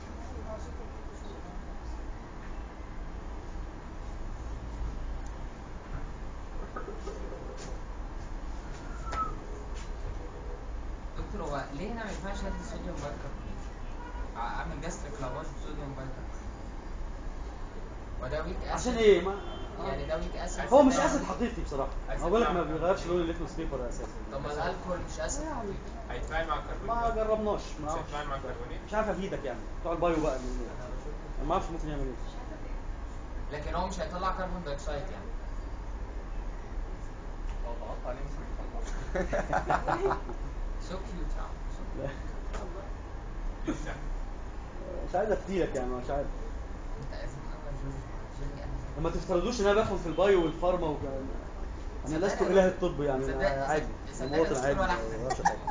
دكتور هو ليه هنا ما ينفعش ادي صوديوم بايكربونات؟ اعمل جاستريك لافاج بصوديوم بايكربونات وده ويك اسيد عشان ايه ما يعني ده ويك اسيد هو مش اسيد حقيقي بصراحه أسيد هو بقول لك ما نعم. بيغيرش لون الليتمس بيبر اساسا طب ما الالكول مش اسيد حقيقي هيتفاعل مع ما الكربونات جربناش ما مش اعرفش هيتفاعل مع الكربونات مش عارف افيدك يعني بتوع البايو بقى أنا ما اعرفش ممكن يعمل ايه لكن هو مش هيطلع كربون دايوكسيد يعني سو كيوت يا عم so لا. لسه مش عايز افتيلك يعني مش عارف انت اسف محمد جورج جورج أنا- ما تفترضوش ان انا بفهم في البايو والفارما وكلام انا لست اله الطب يعني صدق- أنا عادي صدق- أنا مواطن صدق عادي ولا ما حاجة. بعرفش حاجه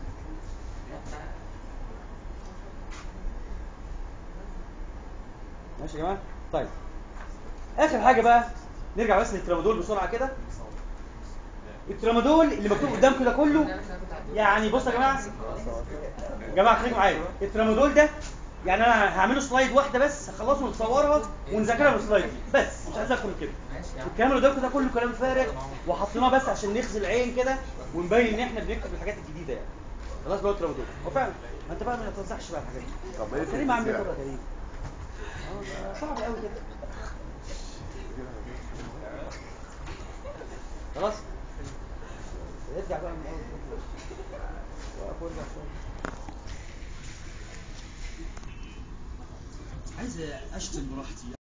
ماشي يا جماعه طيب اخر حاجه بقى نرجع بس للترامادول بسرعه كده الترامادول اللي مكتوب قدامكم كده كله يعني بصوا يا جماعه يا جماعه خليكم معايا الترامادول ده يعني انا هعمله سلايد واحده بس هخلصه ونصورها ونذاكرها بالسلايد دي بس مش عايز اكتر من كده ماشي يا عم الكلام اللي قدامكم ده كله كلام فارغ وحطيناه بس عشان نخزي العين كده ونبين ان احنا بنكتب الحاجات الجديده يعني خلاص بقى الترامادول هو فعلا ما انت بقى ما تنصحش بقى الحاجات دي طب ايه كريم عامل ايه الفكرة؟ بقى كريم اه ده صعب قوي كده خلاص ارجع بقى من الاول وقف وارجع شويه عايز اشتم براحتي